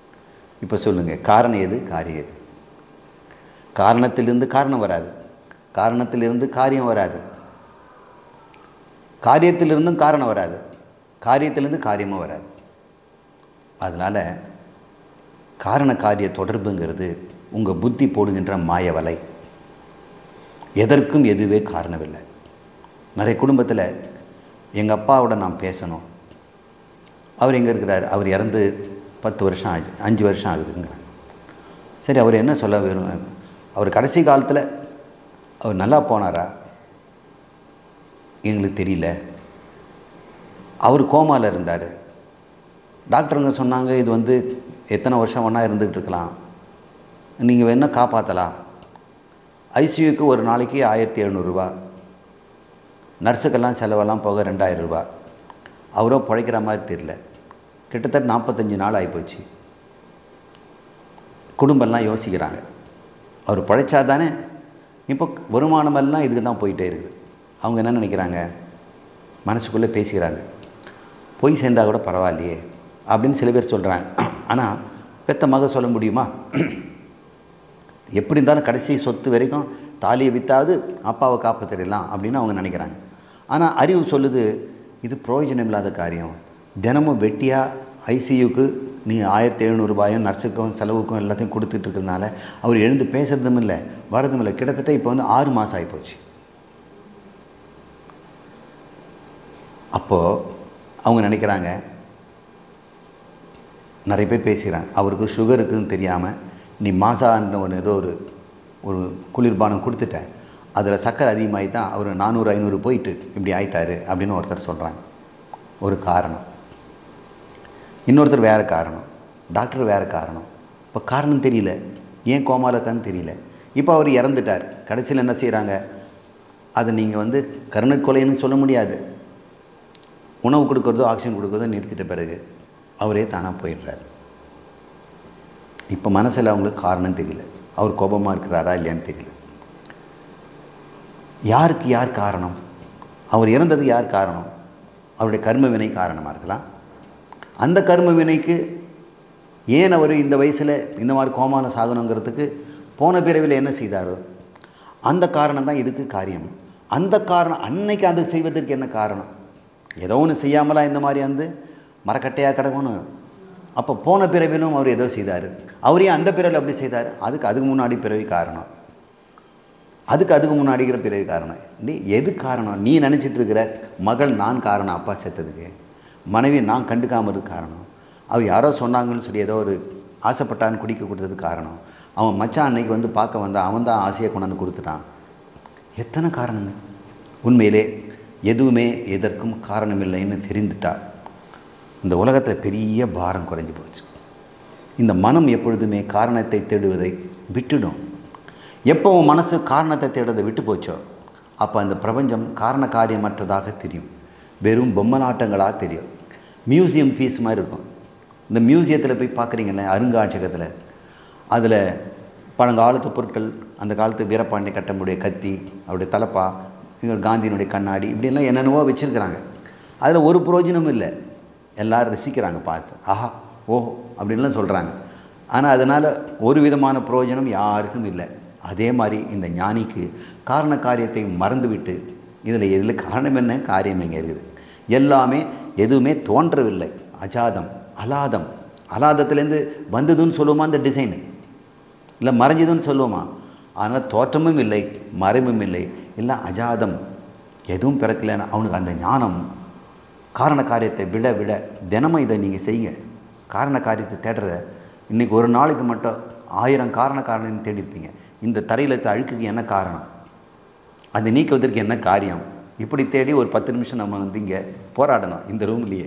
இப்போ சொல்லுங்கள் காரணம் எது காரியம் எது காரணத்திலிருந்து காரணம் வராது காரணத்திலிருந்து காரியம் வராது காரியத்திலிருந்தும் காரணம் வராது காரியத்திலிருந்து காரியமும் வராது அதனால் காரண காரிய தொடர்புங்கிறது உங்கள் புத்தி போடுகின்ற மாய வலை எதற்கும் எதுவே காரணமில்லை நிறைய குடும்பத்தில் எங்கள் அப்பாவோட நான் பேசணும் அவர் எங்கே இருக்கிறார் அவர் இறந்து பத்து வருஷம் ஆச்சு அஞ்சு வருஷம் ஆகுதுங்கிறாங்க சரி அவர் என்ன சொல்ல வேணும் அவர் கடைசி காலத்தில் அவர் நல்லா போனாரா எங்களுக்கு தெரியல அவர் கோமாவில் இருந்தார் டாக்டருங்க சொன்னாங்க இது வந்து எத்தனை வருஷம் ஒன்றா இருந்துகிட்டு இருக்கலாம் நீங்கள் வேணால் காப்பாற்றலாம் ஐசியூக்கு ஒரு நாளைக்கு ஆயிரத்தி எழுநூறுபா நர்ஸுக்கெல்லாம் செலவெல்லாம் போக ரெண்டாயிரம் ரூபா அவரோ பிழைக்கிற மாதிரி தெரியல கிட்டத்தட்ட நாற்பத்தஞ்சு நாள் ஆகிப்போச்சு குடும்பம்லாம் யோசிக்கிறாங்க அவர் பிழைச்சா தானே இப்போ வருமானமெல்லாம் இதுக்கு தான் போயிட்டே இருக்குது அவங்க என்ன நினைக்கிறாங்க மனசுக்குள்ளே பேசிக்கிறாங்க போய் சேர்ந்தா கூட பரவாயில்லையே அப்படின்னு சில பேர் சொல்கிறாங்க ஆனால் பெத்த மக சொல்ல முடியுமா எப்படி இருந்தாலும் கடைசி சொத்து வரைக்கும் தாலியை விற்றாவது அப்பாவை காப்பாற்றிடலாம் அப்படின்னு அவங்க நினைக்கிறாங்க ஆனால் அறிவு சொல்லுது இது பிரயோஜனம் இல்லாத காரியம் தினமும் வெட்டியாக ஐசியூக்கு நீ ஆயிரத்தி எழுநூறுபாயும் நர்ஸுக்கும் செலவுக்கும் எல்லாத்தையும் கொடுத்துட்டு இருக்கிறதுனால அவர் எழுந்து பேசுகிறதும் இல்லை வரதும் இல்லை கிட்டத்தட்ட இப்போ வந்து ஆறு மாதம் ஆகிப்போச்சு அப்போது அவங்க நினைக்கிறாங்க நிறைய பேர் பேசுகிறாங்க அவருக்கு சுகர் இருக்குதுன்னு தெரியாமல் நீ மாசான்ற ஒரு ஏதோ ஒரு ஒரு குளிர்பானம் கொடுத்துட்ட அதில் சக்கரை அதிகமாகி தான் அவர் நானூறு ஐநூறு போயிட்டு இப்படி ஆயிட்டாரு அப்படின்னு ஒருத்தர் சொல்கிறாங்க ஒரு காரணம் இன்னொருத்தர் வேறு காரணம் டாக்டர் வேறு காரணம் இப்போ காரணம் தெரியல ஏன் கோமால இருக்கான்னு தெரியல இப்போ அவர் இறந்துட்டார் கடைசியில் என்ன செய்கிறாங்க அதை நீங்கள் வந்து கருணை கொலைன்னு சொல்ல முடியாது உணவு கொடுக்குறதோ ஆக்சிஜன் கொடுக்குறதோ நிறுத்திட்ட பிறகு அவரே தானாக போயிடுறார் இப்போ மனசில் அவங்களுக்கு காரணம் தெரியல அவர் கோபமாக இருக்கிறாரா இல்லையான்னு தெரியல யாருக்கு யார் காரணம் அவர் இறந்தது யார் காரணம் அவருடைய கர்ம வினை காரணமாக இருக்கலாம் அந்த கர்ம வினைக்கு ஏன் அவர் இந்த வயசில் இந்த மாதிரி கோமான சாகணுங்கிறதுக்கு போன பிறவியில் என்ன செய்தாரோ அந்த காரணம் தான் இதுக்கு காரியம் அந்த காரணம் அன்னைக்கு அது செய்வதற்கு என்ன காரணம் ஏதோ ஒன்று செய்யாமலாம் இந்த மாதிரி வந்து மரக்கட்டையாக கிடக்கணும் அப்போ போன பிறவிலும் அவர் ஏதோ செய்தார் அவர் ஏன் அந்த பிறவில் அப்படி செய்தார் அதுக்கு அதுக்கு முன்னாடி பிறவி காரணம் அதுக்கு அதுக்கு முன்னாடிங்கிற பிறவி காரணம் நீ எது காரணம் நீ நினச்சிட்டு இருக்கிற மகள் நான் காரணம் அப்பா செத்ததுக்கு மனைவி நான் கண்டுக்காமல் இருக்க காரணம் அவர் யாரோ சொன்னாங்கன்னு சொல்லி ஏதோ ஒரு ஆசைப்பட்டான்னு குடிக்க கொடுத்தது காரணம் அவன் மச்சான் அன்னைக்கு வந்து பார்க்க வந்தான் அவன் தான் ஆசையை கொண்டாந்து கொடுத்துட்டான் எத்தனை காரணங்க உண்மையிலே எதுவுமே எதற்கும் காரணமில்லைன்னு தெரிந்துட்டா இந்த உலகத்தில் பெரிய பாரம் குறைஞ்சி போச்சு இந்த மனம் எப்பொழுதுமே காரணத்தை தேடுவதை விட்டுடும் எப்போ உன் மனசு காரணத்தை தேடுறதை விட்டு போச்சோ அப்போ அந்த பிரபஞ்சம் காரண காரியமற்றதாக தெரியும் வெறும் பொம்மலாட்டங்களாக தெரியும் மியூசியம் பீஸ் மாதிரி இருக்கும் இந்த மியூசியத்தில் போய் பார்க்குறீங்களே அருங்காட்சியகத்தில் அதில் பழங்காலத்து பொருட்கள் அந்த காலத்து வீரபாண்டிய கட்டமுடைய கத்தி அவருடைய தலப்பா இங்கே காந்தியினுடைய கண்ணாடி இப்படியெல்லாம் என்னென்னவோ வச்சுருக்கிறாங்க அதில் ஒரு பிரயோஜனமும் இல்லை எல்லோரும் ரசிக்கிறாங்க பார்த்து ஆஹா ஓஹோ அப்படின்லாம் சொல்கிறாங்க ஆனால் அதனால் ஒரு விதமான பிரயோஜனம் யாருக்கும் இல்லை அதே மாதிரி இந்த ஞானிக்கு காரண காரியத்தை மறந்துவிட்டு இதில் எதில் காரணம் என்ன காரியம் எங்கே இருக்குது எல்லாமே எதுவுமே தோன்றவில்லை அஜாதம் அலாதம் அலாதத்துலேருந்து வந்ததுன்னு சொல்லுவோமா அந்த டிசைனு இல்லை மறைஞ்சதுன்னு சொல்லுவோமா ஆனால் தோற்றமும் இல்லை மறைவும் இல்லை இல்லை அஜாதம் எதுவும் பிறக்கலைன்னா அவனுக்கு அந்த ஞானம் காரண காரியத்தை விட விட தினமும் இதை நீங்கள் செய்யுங்க காரண காரியத்தை தேடுறத இன்றைக்கி ஒரு நாளைக்கு மட்டும் ஆயிரம் காரண காரணம் தேடிருப்பீங்க இந்த தரையில் இருக்கிற அழுக்குக்கு என்ன காரணம் அதை நீக்குவதற்கு என்ன காரியம் இப்படி தேடி ஒரு பத்து நிமிஷம் நம்ம வந்து இங்கே போராடணும் இந்த ரூம்லேயே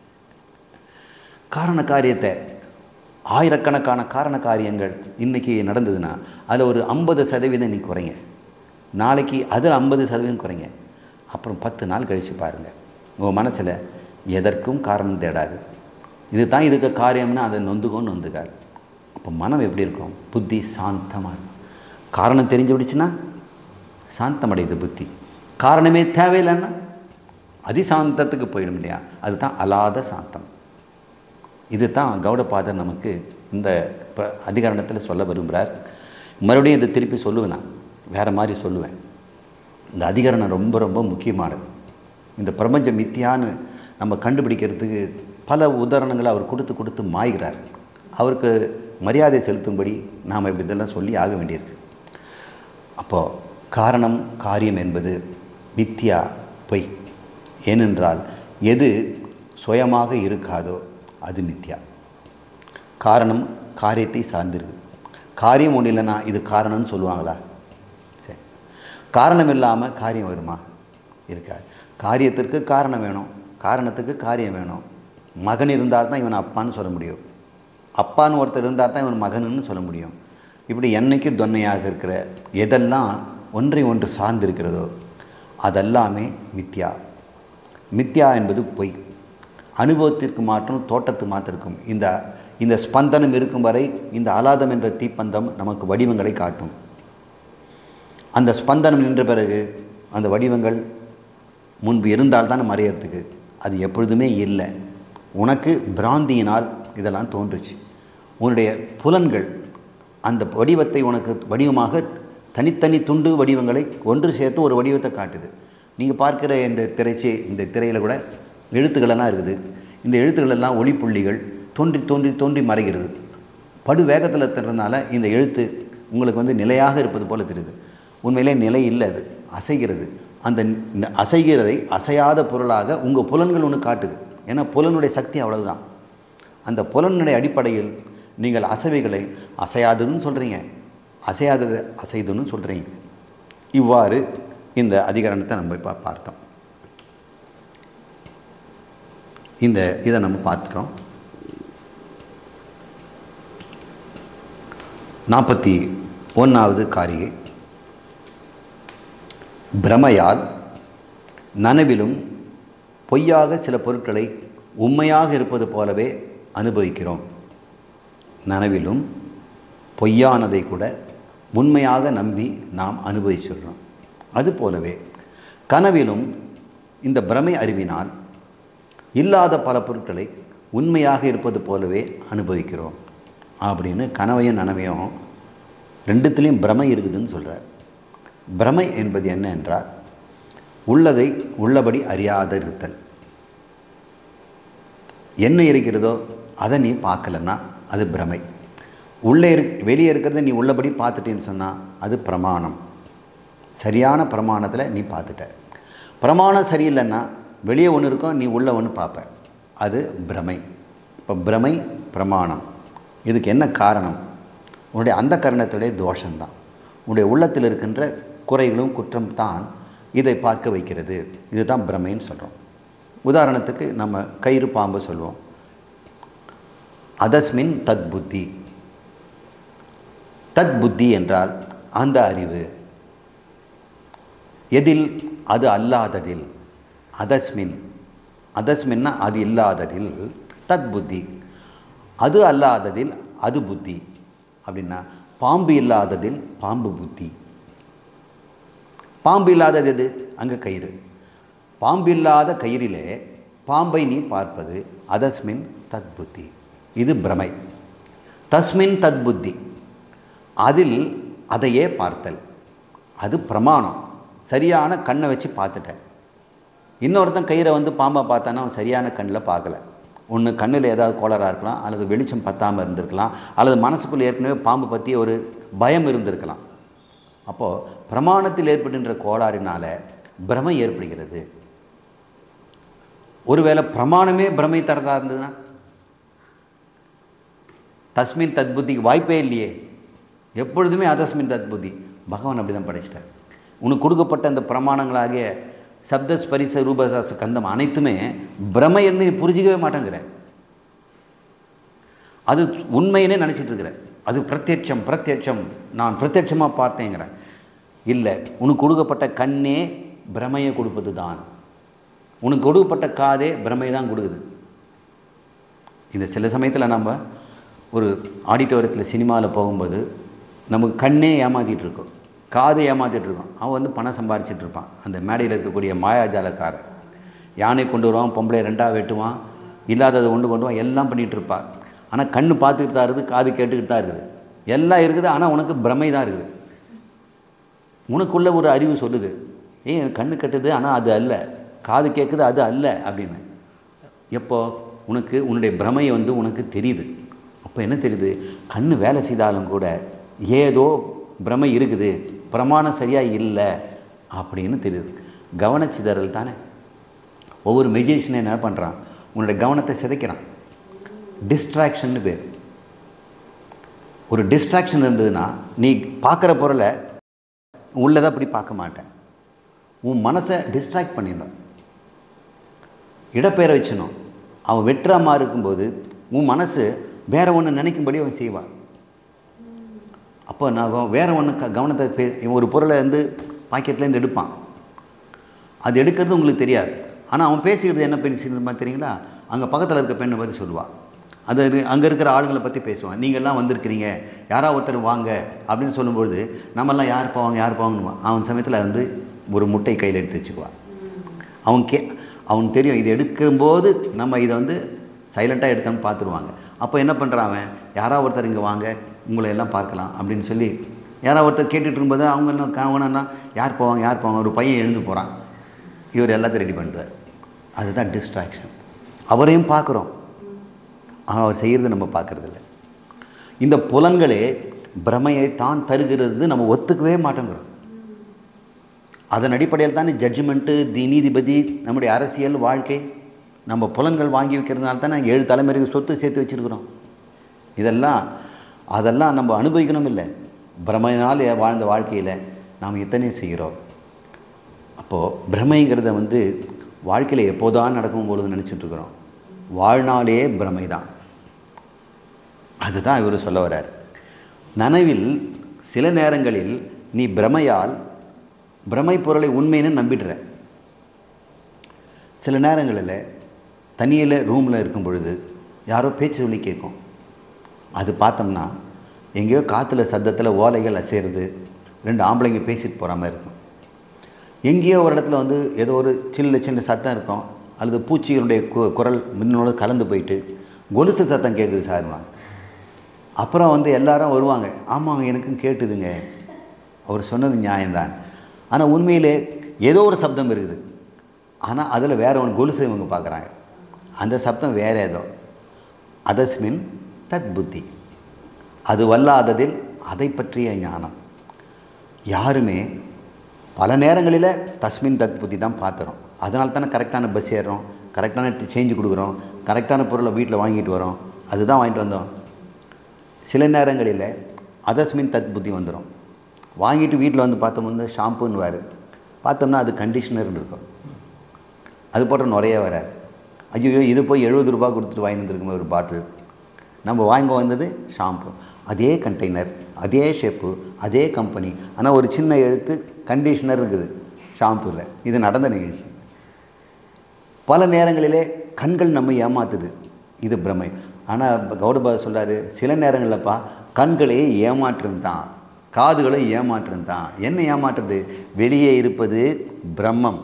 காரண காரியத்தை ஆயிரக்கணக்கான காரண காரியங்கள் இன்றைக்கி நடந்ததுன்னா அதில் ஒரு ஐம்பது சதவீதம் நீ குறைங்க நாளைக்கு அதில் ஐம்பது சதவீதம் குறைங்க அப்புறம் பத்து நாள் கழித்து பாருங்கள் உங்கள் மனசில் எதற்கும் காரணம் தேடாது இது தான் இதுக்கு காரியம்னா அதை நொந்துக்கும் நொந்துக்காது அப்போ மனம் எப்படி இருக்கும் புத்தி சாந்தமாக இருக்கும் காரணம் தெரிஞ்சு விடுச்சுன்னா சாந்தமடையுது புத்தி காரணமே தேவையில்லைன்னா அதிசாந்தத்துக்கு போயிடும் இல்லையா அதுதான் அலாத சாந்தம் இது தான் கௌடபாதர் நமக்கு இந்த அதிகாரணத்தில் சொல்ல விரும்புகிறார் மறுபடியும் இதை திருப்பி சொல்லுவேன் நான் வேறு மாதிரி சொல்லுவேன் இந்த அதிகரணம் ரொம்ப ரொம்ப முக்கியமானது இந்த பிரபஞ்சம் மித்தியான்னு நம்ம கண்டுபிடிக்கிறதுக்கு பல உதாரணங்களை அவர் கொடுத்து கொடுத்து மாய்கிறார் அவருக்கு மரியாதை செலுத்தும்படி நாம் இப்படி இதெல்லாம் சொல்லி ஆக வேண்டியிருக்கு அப்போது காரணம் காரியம் என்பது மித்யா பொய் ஏனென்றால் எது சுயமாக இருக்காதோ அது மித்யா காரணம் காரியத்தை சார்ந்திருக்கு காரியம் ஒன்றும் இல்லைன்னா இது காரணம்னு சொல்லுவாங்களா சரி காரணம் இல்லாமல் காரியம் வருமா இருக்காது காரியத்திற்கு காரணம் வேணும் காரணத்துக்கு காரியம் வேணும் மகன் இருந்தால் தான் இவன் அப்பான்னு சொல்ல முடியும் அப்பான்னு ஒருத்தர் இருந்தால் தான் இவன் மகனுன்னு சொல்ல முடியும் இப்படி என்னைக்கு தொன்னையாக இருக்கிற எதெல்லாம் ஒன்றை ஒன்று சார்ந்திருக்கிறதோ அதெல்லாமே மித்யா மித்யா என்பது பொய் அனுபவத்திற்கு மாற்றம் தோட்டத்துக்கு மாற்றம் இருக்கும் இந்த இந்த ஸ்பந்தனம் இருக்கும் வரை இந்த அலாதம் என்ற தீப்பந்தம் நமக்கு வடிவங்களை காட்டும் அந்த ஸ்பந்தனம் நின்ற பிறகு அந்த வடிவங்கள் முன்பு இருந்தால்தான் மறையறதுக்கு அது எப்பொழுதுமே இல்லை உனக்கு பிராந்தியினால் இதெல்லாம் தோன்றுச்சு உன்னுடைய புலன்கள் அந்த வடிவத்தை உனக்கு வடிவமாக தனித்தனி துண்டு வடிவங்களை ஒன்று சேர்த்து ஒரு வடிவத்தை காட்டுது நீங்கள் பார்க்கிற இந்த திரைச்சி இந்த திரையில் கூட எழுத்துக்களெல்லாம் இருக்குது இந்த எழுத்துக்களெல்லாம் ஒளிப்புள்ளிகள் தோன்றி தோன்றி தோன்றி மறைகிறது படு வேகத்தில் தர்றதுனால இந்த எழுத்து உங்களுக்கு வந்து நிலையாக இருப்பது போல தெரியுது உண்மையிலே நிலை இல்லை அது அசைகிறது அந்த ந- அசைகிறதை அசையாத பொருளாக உங்கள் புலன்கள் ஒன்று காட்டுது ஏன்னா புலனுடைய சக்தி அவ்வளவுதான் அந்த புலனுடைய அடிப்படையில் நீங்கள் அசைவைகளை அசையாததுன்னு சொல்கிறீங்க அசையாதது அசைதுன்னு சொல்கிறீங்க இவ்வாறு இந்த அதிகரணத்தை நம்ம இப்போ பார்த்தோம் இந்த இதை நம்ம பார்த்துட்டோம் நாற்பத்தி ஒன்றாவது காரிகை பிரமையால் நனவிலும் பொய்யாக சில பொருட்களை உண்மையாக இருப்பது போலவே அனுபவிக்கிறோம் நனவிலும் பொய்யானதை கூட உண்மையாக நம்பி நாம் அனுபவிச்சிடுறோம் அதுபோலவே கனவிலும் இந்த பிரமை அறிவினால் இல்லாத பல பொருட்களை உண்மையாக இருப்பது போலவே அனுபவிக்கிறோம் அப்படின்னு கனவையும் நனவையும் ரெண்டுத்துலேயும் பிரமை இருக்குதுன்னு சொல்கிறார் பிரமை என்பது என்ன என்றால் உள்ளதை உள்ளபடி அறியாத இருத்தல் என்ன இருக்கிறதோ அதை நீ பார்க்கலன்னா அது பிரமை உள்ளே இரு வெளியே இருக்கிறத நீ உள்ளபடி பார்த்துட்டேன்னு சொன்னால் அது பிரமாணம் சரியான பிரமாணத்தில் நீ பார்த்துட்ட பிரமாணம் சரியில்லைன்னா வெளியே ஒன்று இருக்கும் நீ உள்ள ஒன்று பார்ப்ப அது பிரமை இப்போ பிரமை பிரமாணம் இதுக்கு என்ன காரணம் உன்னுடைய அந்த கரணத்துடைய தோஷம்தான் உன்னுடைய உள்ளத்தில் இருக்கின்ற குறைகளும் குற்றம் தான் இதை பார்க்க வைக்கிறது இதுதான் பிரமைன்னு சொல்கிறோம் உதாரணத்துக்கு நம்ம கயிறு பாம்பு சொல்லுவோம் அதஸ்மின் தத் புத்தி தத் புத்தி என்றால் அந்த அறிவு எதில் அது அல்லாததில் அதஸ்மின் அதஸ்மின்னா அது இல்லாததில் தத் புத்தி அது அல்லாததில் அது புத்தி அப்படின்னா பாம்பு இல்லாததில் பாம்பு புத்தி பாம்பு இல்லாதது எது அங்கே கயிறு பாம்பு இல்லாத கயிறிலே பாம்பை நீ பார்ப்பது அதஸ்மின் தத் புத்தி இது பிரமை தஸ்மின் தத் புத்தி அதில் அதையே பார்த்தல் அது பிரமாணம் சரியான கண்ணை வச்சு பார்த்துட்டேன் இன்னொருத்தன் கயிறை வந்து பாம்பை பார்த்தானா அவன் சரியான கண்ணில் பார்க்கல ஒன்று கண்ணில் ஏதாவது கோளராக இருக்கலாம் அல்லது வெளிச்சம் பத்தாமல் இருந்திருக்கலாம் அல்லது மனசுக்குள்ளே ஏற்கனவே பாம்பு பற்றி ஒரு பயம் இருந்திருக்கலாம் அப்போது பிரமாணத்தில் ஏற்படுகின்ற கோளாறினால் பிரமை ஏற்படுகிறது ஒருவேளை பிரமாணமே பிரமை தரதா இருந்ததுன்னா தஸ்மின் தத்புத்திக்கு வாய்ப்பே இல்லையே எப்பொழுதுமே அதஸ்மின் தத்புத்தி பகவான் அப்படி தான் படைச்சிட்டார் உனக்கு கொடுக்கப்பட்ட அந்த பிரமாணங்களாகிய சப்த ஸ்பரிச ரூபசாச கந்தம் அனைத்துமே பிரமை என்ன புரிஞ்சிக்கவே மாட்டேங்கிற அது உண்மையினே நினச்சிட்டு இருக்கிற அது பிரத்யட்சம் பிரத்யட்சம் நான் பிரத்யட்சமாக பார்த்தேங்கிறேன் இல்லை உனக்கு கொடுக்கப்பட்ட கண்ணே பிரமையை கொடுப்பது தான் உனக்கு கொடுக்கப்பட்ட காதே பிரமை தான் கொடுக்குது இந்த சில சமயத்தில் நம்ம ஒரு ஆடிட்டோரியத்தில் சினிமாவில் போகும்போது நமக்கு கண்ணே ஏமாத்திட்டு இருக்கோம் காது ஏமாத்திட்டு இருக்கோம் அவன் வந்து பணம் சம்பாரிச்சிட்டு இருப்பான் அந்த மேடையில் இருக்கக்கூடிய மாயாஜாலக்காரன் யானை கொண்டு வருவான் பொம்பளை ரெண்டாக வெட்டுவான் இல்லாததை கொண்டு கொண்டு வருவான் எல்லாம் பண்ணிகிட்டு இருப்பான் ஆனால் கண்ணு பார்த்துக்கிட்டு தான் இருக்குது காது கேட்டுக்கிட்டு தான் இருக்குது எல்லாம் இருக்குது ஆனால் உனக்கு பிரமை தான் இருக்குது உனக்குள்ள ஒரு அறிவு சொல்லுது ஏன் கண்ணு கட்டுது ஆனால் அது அல்ல காது கேட்குது அது அல்ல அப்படின்னு எப்போ உனக்கு உன்னுடைய பிரமை வந்து உனக்கு தெரியுது அப்போ என்ன தெரியுது கண்ணு வேலை செய்தாலும் கூட ஏதோ பிரமை இருக்குது பிரமாணம் சரியாக இல்லை அப்படின்னு தெரியுது கவனச்சிதறல் தானே ஒவ்வொரு மெஜிஷியனும் என்ன பண்ணுறான் உன்னுடைய கவனத்தை சிதைக்கிறான் டிஸ்ட்ராக்ஷன்னு பேர் ஒரு டிஸ்ட்ராக்ஷன் இருந்ததுன்னா நீ பார்க்குற பொருளை உள்ளதை அப்படி பார்க்க மாட்டேன் உன் மனசை டிஸ்ட்ராக்ட் பண்ணிடணும் இடப்பெயர வச்சணும் அவன் வெட்டுறாமா இருக்கும்போது உன் மனசு வேற ஒன்று நினைக்கும்படி அவன் செய்வான் அப்போ நாகும் வேற ஒன்று க கவனத்தை பே இவன் ஒரு பொருளை வந்து பாக்கெட்லேருந்து எடுப்பான் அது எடுக்கிறது உங்களுக்கு தெரியாது ஆனால் அவன் பேசிக்கிறது என்ன பேசிக்கிறதுமா தெரியுங்களா அங்கே பக்கத்தில் இருக்க பெண்ணை பற்றி சொல்லுவாள் அது அங்கே இருக்கிற ஆளுங்களை பற்றி பேசுவான் நீங்கள்லாம் வந்திருக்கிறீங்க யாராவது ஒருத்தர் வாங்க அப்படின்னு சொல்லும்பொழுது நம்மெல்லாம் யார் போவாங்க யார் போவாங்கன்னு அவன் சமயத்தில் வந்து ஒரு முட்டை கையில் எடுத்து வச்சுக்குவான் அவன் கே அவனுக்கு தெரியும் இது எடுக்கும்போது நம்ம இதை வந்து சைலண்ட்டாக எடுத்தோம்னு பார்த்துருவாங்க அப்போ என்ன பண்ணுறான் அவன் யாராவது ஒருத்தர் இங்கே வாங்க உங்களை எல்லாம் பார்க்கலாம் அப்படின்னு சொல்லி யாராவது ஒருத்தர் கேட்டுட்டு இருக்கும்போது அவங்க என்ன கவனம்னா யார் போவாங்க யார் போவாங்க ஒரு பையன் எழுந்து போகிறான் இவர் எல்லாத்தையும் ரெடி பண்ணிட்டார் அதுதான் டிஸ்ட்ராக்ஷன் அவரையும் பார்க்குறோம் ஆனால் அவர் செய்கிறது நம்ம பார்க்குறதில்ல இந்த புலன்களே பிரமையை தான் தருகிறது நம்ம ஒத்துக்கவே மாட்டேங்கிறோம் அதன் அடிப்படையில் தானே ஜட்ஜ்மெண்ட்டு தி நீதிபதி நம்முடைய அரசியல் வாழ்க்கை நம்ம புலன்கள் வாங்கி வைக்கிறதுனால தானே ஏழு தலைமுறைக்கு சொத்து சேர்த்து வச்சுருக்குறோம் இதெல்லாம் அதெல்லாம் நம்ம அனுபவிக்கணும் இல்லை பிரமையினால் வாழ்ந்த வாழ்க்கையில் நாம் எத்தனை செய்கிறோம் அப்போது பிரமைங்கிறத வந்து வாழ்க்கையில் எப்போதான் நடக்கும் பொழுது நினச்சிட்ருக்குறோம் வாழ்நாளே பிரமை தான் அதுதான் இவர் சொல்ல வர்றார் நனவில் சில நேரங்களில் நீ பிரமையால் பிரமை பொருளை உண்மைன்னு நம்பிடுற சில நேரங்களில் தனியில் ரூமில் இருக்கும் பொழுது யாரோ பேச்சு சொல்லி கேட்கும் அது பார்த்தோம்னா எங்கேயோ காற்றுல சத்தத்தில் ஓலைகள் அசைறது ரெண்டு ஆம்பளைங்க பேசிட்டு போகிற மாதிரி இருக்கும் எங்கேயோ ஒரு இடத்துல வந்து ஏதோ ஒரு சின்ன சின்ன சத்தம் இருக்கும் அல்லது பூச்சிகளுடைய கு குரல் மின்னோடு கலந்து போயிட்டு கொலுசு சத்தம் கேட்குது சார்வாங்க அப்புறம் வந்து எல்லாரும் வருவாங்க ஆமாங்க எனக்கும் கேட்டுதுங்க அவர் சொன்னது நியாயம்தான் ஆனால் உண்மையிலே ஏதோ ஒரு சப்தம் இருக்குது ஆனால் அதில் வேற ஒன்று கொலுசு இவங்க பார்க்குறாங்க அந்த சப்தம் வேற ஏதோ அதஸ்மின் தத் புத்தி அது வல்லாததில் அதை பற்றிய ஞானம் யாருமே பல நேரங்களில் தஸ்மின் தத் புத்தி தான் பார்த்துறோம் அதனால தானே கரெக்டான பஸ் ஏறுறோம் கரெக்டான சேஞ்சு கொடுக்குறோம் கரெக்டான பொருளை வீட்டில் வாங்கிட்டு வரோம் அதுதான் வாங்கிட்டு வந்தோம் சில நேரங்களில் அதஸ்மின் தத் புத்தி வந்துடும் வாங்கிட்டு வீட்டில் வந்து பார்த்தோம்னா ஷாம்புன்னு வாரு பார்த்தோம்னா அது கண்டிஷனர்னு இருக்கும் அது போட்ட நிறைய வராது ஐயோ இது போய் எழுபது ரூபா கொடுத்துட்டு வாங்கி வந்துருக்குமே ஒரு பாட்டில் நம்ம வாங்க வந்தது ஷாம்பு அதே கண்டெய்னர் அதே ஷேப்பு அதே கம்பெனி ஆனால் ஒரு சின்ன எழுத்து கண்டிஷனர் இருக்குது ஷாம்புவில் இது நடந்த நிகழ்ச்சி பல நேரங்களிலே கண்கள் நம்ம ஏமாத்துது இது பிரமை ஆனால் கௌடபாத சொல்கிறாரு சில நேரங்களில்ப்பா கண்களே ஏமாற்றம் தான் காதுகளை ஏமாற்றம் தான் என்ன ஏமாற்றுறது வெளியே இருப்பது பிரம்மம்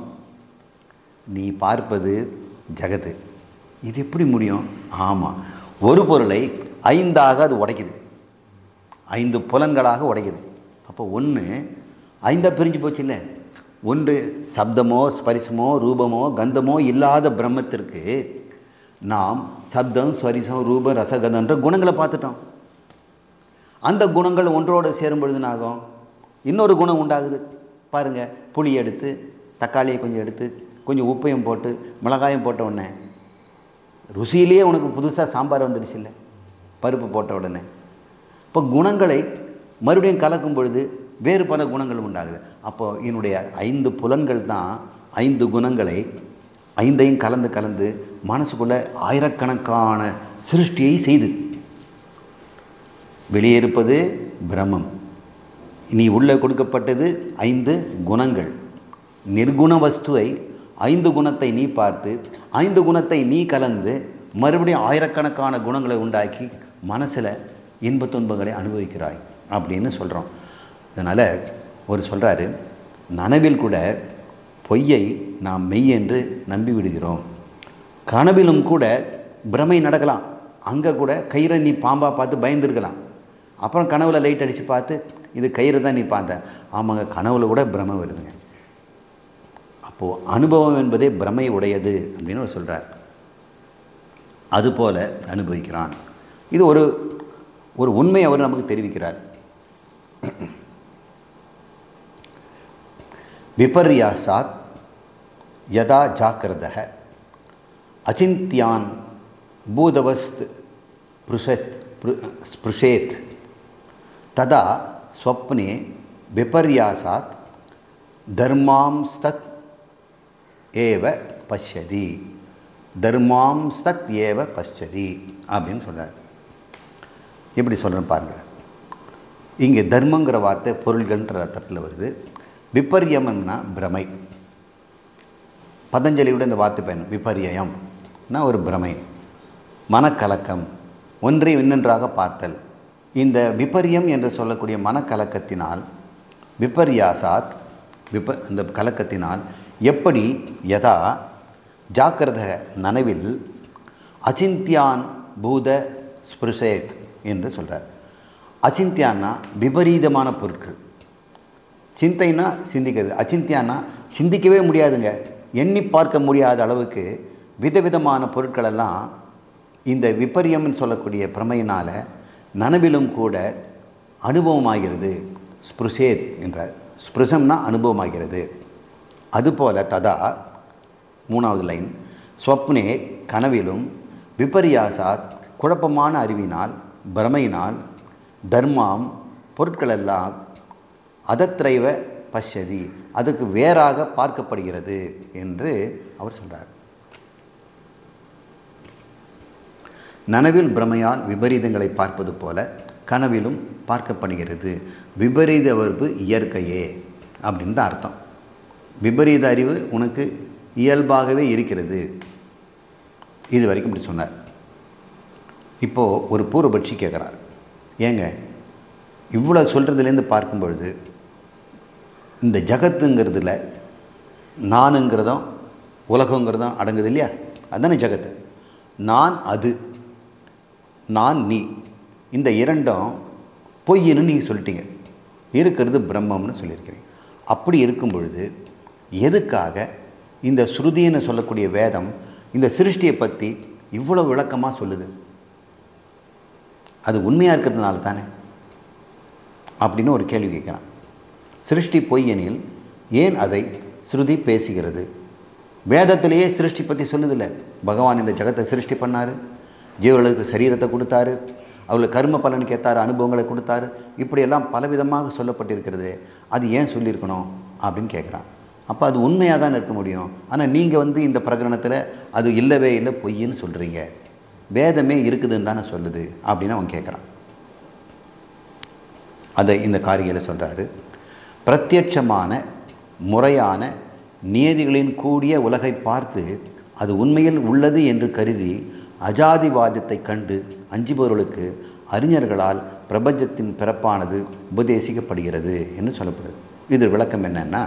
நீ பார்ப்பது ஜகத்து இது எப்படி முடியும் ஆமாம் ஒரு பொருளை ஐந்தாக அது உடைக்குது ஐந்து புலன்களாக உடைக்குது அப்போ ஒன்று ஐந்தாக பிரிஞ்சு போச்சு இல்லை ஒன்று சப்தமோ ஸ்பரிசமோ ரூபமோ கந்தமோ இல்லாத பிரம்மத்திற்கு நாம் சப்தம் ஸ்வரிசம் ரூபம் ரசகதன்ற குணங்களை பார்த்துட்டோம் அந்த குணங்கள் ஒன்றோடு சேரும் பொழுது ஆகும் இன்னொரு குணம் உண்டாகுது பாருங்கள் புளி எடுத்து தக்காளியை கொஞ்சம் எடுத்து கொஞ்சம் உப்பையும் போட்டு மிளகாயும் போட்ட உடனே ருசியிலேயே உனக்கு புதுசாக சாம்பார் வந்துடுச்சு இல்லை பருப்பு போட்ட உடனே இப்போ குணங்களை மறுபடியும் கலக்கும் பொழுது வேறு பல குணங்கள் உண்டாகுது அப்போது என்னுடைய ஐந்து புலன்கள் தான் ஐந்து குணங்களை ஐந்தையும் கலந்து கலந்து மனசுக்குள்ளே ஆயிரக்கணக்கான சிருஷ்டியை செய்து வெளியே இருப்பது பிரம்மம் நீ உள்ளே கொடுக்கப்பட்டது ஐந்து குணங்கள் நிர்குண வஸ்துவை ஐந்து குணத்தை நீ பார்த்து ஐந்து குணத்தை நீ கலந்து மறுபடியும் ஆயிரக்கணக்கான குணங்களை உண்டாக்கி மனசில் இன்ப துன்பங்களை அனுபவிக்கிறாய் அப்படின்னு சொல்கிறோம் அதனால் ஒரு சொல்கிறாரு நனவில் கூட பொய்யை நாம் மெய் என்று நம்பி விடுகிறோம் கனவிலும் கூட பிரமை நடக்கலாம் அங்கே கூட கயிறை நீ பாம்பாக பார்த்து பயந்துருக்கலாம் அப்புறம் கனவுல லைட் அடித்து பார்த்து இது கயிறு தான் நீ பார்த்த ஆமாங்க கனவுல கூட பிரமை வருதுங்க அப்போது அனுபவம் என்பதே பிரமை உடையது அப்படின்னு அவர் சொல்கிறார் அதுபோல அனுபவிக்கிறான் இது ஒரு ஒரு உண்மை அவர் நமக்கு தெரிவிக்கிறார் விபர்யாசாத் யதா ஜாக்கிரதக அச்சிந்தியான் பூதவஸ்த் புருஷத் ஸ்பிருஷேத் ததா ஸ்வப்னே விபர்யாசாத் தர்மாம்ஸ்தத் ஏவ பஷ்யதி தர்மாம்ஸ்தத் ஏவ பஷ்யதி அப்படின்னு சொல்கிறார் எப்படி சொல்கிறேன்னு பாருங்கள் இங்கே தர்மங்கிற வார்த்தை பொருள்கள்ன்ற அர்த்தத்தில் வருது விபர்யம்னா பிரமை பதஞ்சலியோட இந்த வார்த்தை பயன் விபர்யம்னா ஒரு பிரமை மனக்கலக்கம் ஒன்றை இன்னொன்றாக பார்த்தல் இந்த விபரியம் என்று சொல்லக்கூடிய மனக்கலக்கத்தினால் விபர்யாசாத் விப இந்த கலக்கத்தினால் எப்படி யதா ஜாக்கிரத நனவில் அச்சிந்தியான் பூத ஸ்பிருஷேத் என்று சொல்கிறார் அச்சிந்தியான்னா விபரீதமான பொருட்கள் சிந்தைனா சிந்திக்கிறது அச்சிந்தியானா சிந்திக்கவே முடியாதுங்க எண்ணி பார்க்க முடியாத அளவுக்கு விதவிதமான பொருட்களெல்லாம் இந்த விபரியம்னு சொல்லக்கூடிய பிரமையினால் நனவிலும் கூட அனுபவமாகிறது ஸ்பிருஷேத் என்றார் ஸ்பிருஷம்னா அனுபவமாகிறது அதுபோல ததா மூணாவது லைன் ஸ்வப்னே கனவிலும் விபரியாசாத் குழப்பமான அறிவினால் பிரமையினால் தர்மாம் பொருட்களெல்லாம் அதத்ரைவ பஷ்யதி அதுக்கு வேறாக பார்க்கப்படுகிறது என்று அவர் சொல்கிறார் நனவில் பிரமையால் விபரீதங்களை பார்ப்பது போல கனவிலும் பார்க்கப்படுகிறது விபரீத வர்பு இயற்கையே அப்படின்னு தான் அர்த்தம் விபரீத அறிவு உனக்கு இயல்பாகவே இருக்கிறது இது வரைக்கும் இப்படி சொன்னார் இப்போது ஒரு பூர்வபட்சி கேட்குறார் ஏங்க இவ்வளோ சொல்கிறதுலேருந்து பார்க்கும் பொழுது இந்த ஜகத்துங்கிறதுல நானுங்கிறதும் உலகங்கிறதும் அடங்குது இல்லையா அதுதானே ஜகத்து நான் அது நான் நீ இந்த இரண்டும் பொய்ன்னு நீங்கள் சொல்லிட்டீங்க இருக்கிறது பிரம்மம்னு சொல்லியிருக்கிறீங்க அப்படி இருக்கும் பொழுது எதுக்காக இந்த ஸ்ருதின்னு சொல்லக்கூடிய வேதம் இந்த சிருஷ்டியை பற்றி இவ்வளோ விளக்கமாக சொல்லுது அது உண்மையாக இருக்கிறதுனால தானே அப்படின்னு ஒரு கேள்வி கேட்குறான் சிருஷ்டி பொய் எனில் ஏன் அதை ஸ்ருதி பேசுகிறது வேதத்திலேயே சிருஷ்டி பற்றி சொல்லுதில்ல பகவான் இந்த ஜகத்தை சிருஷ்டி பண்ணார் ஜீவர்களுக்கு சரீரத்தை கொடுத்தாரு அவர்களுக்கு கர்ம பலன் கேட்டார் அனுபவங்களை கொடுத்தாரு இப்படியெல்லாம் பலவிதமாக சொல்லப்பட்டிருக்கிறது அது ஏன் சொல்லியிருக்கணும் அப்படின்னு கேட்குறான் அப்போ அது உண்மையாக தான் இருக்க முடியும் ஆனால் நீங்கள் வந்து இந்த பிரகரணத்தில் அது இல்லவே இல்லை பொய்ன்னு சொல்கிறீங்க வேதமே இருக்குதுன்னு தானே சொல்லுது அப்படின்னு அவன் கேட்குறான் அதை இந்த காரிகையில் சொல்கிறாரு பிரத்யட்சமான முறையான நியதிகளின் கூடிய உலகை பார்த்து அது உண்மையில் உள்ளது என்று கருதி அஜாதிவாதத்தை கண்டு அஞ்சுபவர்களுக்கு அறிஞர்களால் பிரபஞ்சத்தின் பிறப்பானது உபதேசிக்கப்படுகிறது என்று சொல்லப்படுது இது விளக்கம் என்னன்னா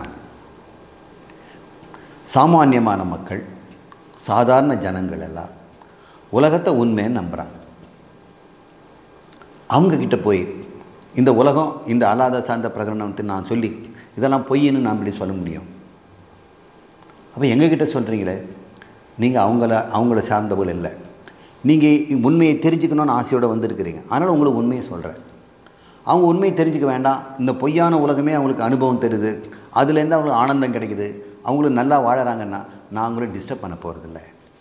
சாமானியமான மக்கள் சாதாரண ஜனங்கள் எல்லாம் உலகத்தை உண்மைன்னு நம்புகிறாங்க அவங்கக்கிட்ட போய் இந்த உலகம் இந்த அலாத சார்ந்த பிரகடனத்தை நான் சொல்லி இதெல்லாம் பொய்ன்னு நான் இப்படி சொல்ல முடியும் அப்போ எங்ககிட்ட சொல்கிறீங்களே நீங்கள் அவங்கள அவங்கள சார்ந்தவர்கள் இல்லை நீங்கள் உண்மையை தெரிஞ்சுக்கணும்னு ஆசையோடு வந்திருக்கிறீங்க அதனால் உங்களுக்கு உண்மையை சொல்கிறேன் அவங்க உண்மையை தெரிஞ்சுக்க வேண்டாம் இந்த பொய்யான உலகமே அவங்களுக்கு அனுபவம் தருது அதுலேருந்து அவங்களுக்கு ஆனந்தம் கிடைக்குது அவங்களும் நல்லா வாழறாங்கன்னா நான் அவங்கள டிஸ்டர்ப் பண்ண போகிறதில்ல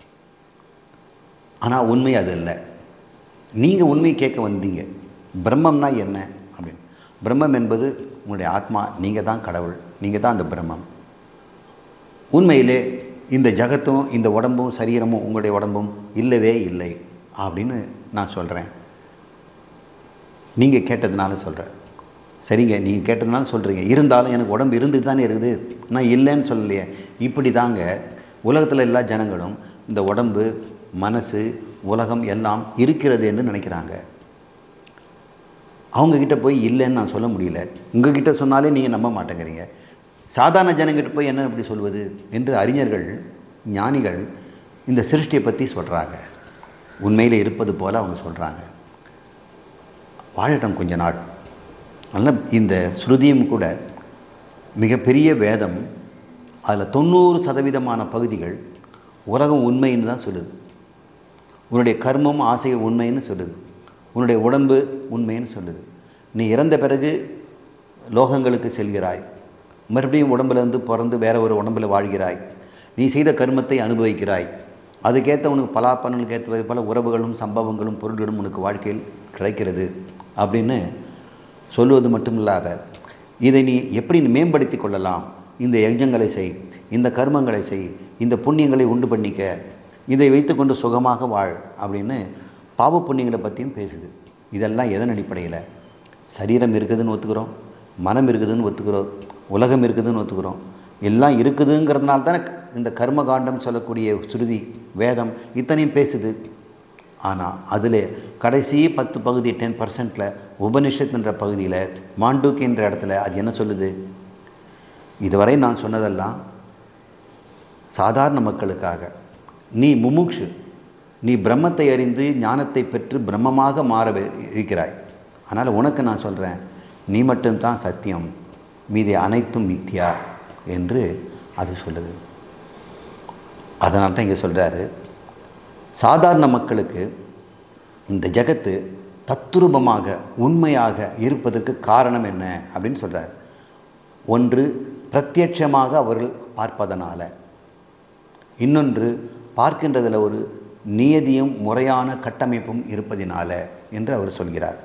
ஆனால் உண்மை அது இல்லை நீங்கள் உண்மையை கேட்க வந்தீங்க பிரம்மம்னா என்ன அப்படின்னு பிரம்மம் என்பது உங்களுடைய ஆத்மா நீங்கள் தான் கடவுள் நீங்கள் தான் அந்த பிரம்மம் உண்மையிலே இந்த ஜகத்தும் இந்த உடம்பும் சரீரமும் உங்களுடைய உடம்பும் இல்லவே இல்லை அப்படின்னு நான் சொல்கிறேன் நீங்கள் கேட்டதுனால சொல்கிறேன் சரிங்க நீங்கள் கேட்டதுனால சொல்கிறீங்க இருந்தாலும் எனக்கு உடம்பு இருந்துட்டு தானே இருக்குது நான் இல்லைன்னு சொல்லலையே இப்படி தாங்க உலகத்தில் எல்லா ஜனங்களும் இந்த உடம்பு மனசு உலகம் எல்லாம் இருக்கிறது என்று நினைக்கிறாங்க அவங்கக்கிட்ட போய் இல்லைன்னு நான் சொல்ல முடியல உங்ககிட்ட சொன்னாலே நீங்கள் நம்ப மாட்டேங்கிறீங்க சாதாரண ஜனங்கிட்ட போய் என்ன எப்படி சொல்வது என்று அறிஞர்கள் ஞானிகள் இந்த சிருஷ்டியை பற்றி சொல்கிறாங்க உண்மையில் இருப்பது போல் அவங்க சொல்கிறாங்க வாழட்டும் கொஞ்ச நாள் அதனால் இந்த ஸ்ருதியும் கூட மிகப்பெரிய வேதம் அதில் தொண்ணூறு சதவீதமான பகுதிகள் உலகம் உண்மைன்னு தான் சொல்லுது உன்னுடைய கர்மம் ஆசை உண்மைன்னு சொல்லுது உன்னுடைய உடம்பு உண்மைன்னு சொல்லுது நீ இறந்த பிறகு லோகங்களுக்கு செல்கிறாய் மறுபடியும் உடம்புல இருந்து பிறந்து வேற ஒரு உடம்புல வாழ்கிறாய் நீ செய்த கர்மத்தை அனுபவிக்கிறாய் அதுக்கேற்ற உனக்கு பலாப்பலனுக்கு ஏற்றது பல உறவுகளும் சம்பவங்களும் பொருள்களும் உனக்கு வாழ்க்கையில் கிடைக்கிறது அப்படின்னு சொல்லுவது மட்டும் இல்லாத இதை நீ எப்படி மேம்படுத்தி கொள்ளலாம் இந்த யஜ்ஞங்களை செய் இந்த கர்மங்களை செய் இந்த புண்ணியங்களை உண்டு பண்ணிக்க இதை வைத்துக்கொண்டு சுகமாக வாழ் அப்படின்னு பாவ புண்ணியங்களை பற்றியும் பேசுது இதெல்லாம் எதன் அடிப்படையில் சரீரம் இருக்குதுன்னு ஒத்துக்கிறோம் மனம் இருக்குதுன்னு ஒத்துக்கிறோம் உலகம் இருக்குதுன்னு ஒத்துக்கிறோம் எல்லாம் இருக்குதுங்கிறதுனால தானே இந்த கர்மகாண்டம் சொல்லக்கூடிய ஸ்ருதி வேதம் இத்தனையும் பேசுது ஆனால் அதில் கடைசி பத்து பகுதி டென் பர்சன்டில் உபனிஷத்துன்ற பகுதியில் மாண்டூக்கின்ற இடத்துல அது என்ன சொல்லுது இதுவரை நான் சொன்னதெல்லாம் சாதாரண மக்களுக்காக நீ முமுக்ஷு நீ பிரம்மத்தை அறிந்து ஞானத்தை பெற்று பிரம்மமாக மாற வே- இருக்கிறாய் அதனால் உனக்கு நான் சொல்கிறேன் நீ மட்டும்தான் சத்தியம் மீதி அனைத்தும் மித்யா என்று அது சொல்லுது அதனால தான் இங்கே சொல்கிறாரு சாதாரண மக்களுக்கு இந்த ஜகத்து தத்துரூபமாக உண்மையாக இருப்பதற்கு காரணம் என்ன அப்படின்னு சொல்கிறார் ஒன்று பிரத்யட்சமாக அவர்கள் பார்ப்பதனால இன்னொன்று பார்க்கின்றதில் ஒரு நியதியும் முறையான கட்டமைப்பும் இருப்பதினால என்று அவர் சொல்கிறார்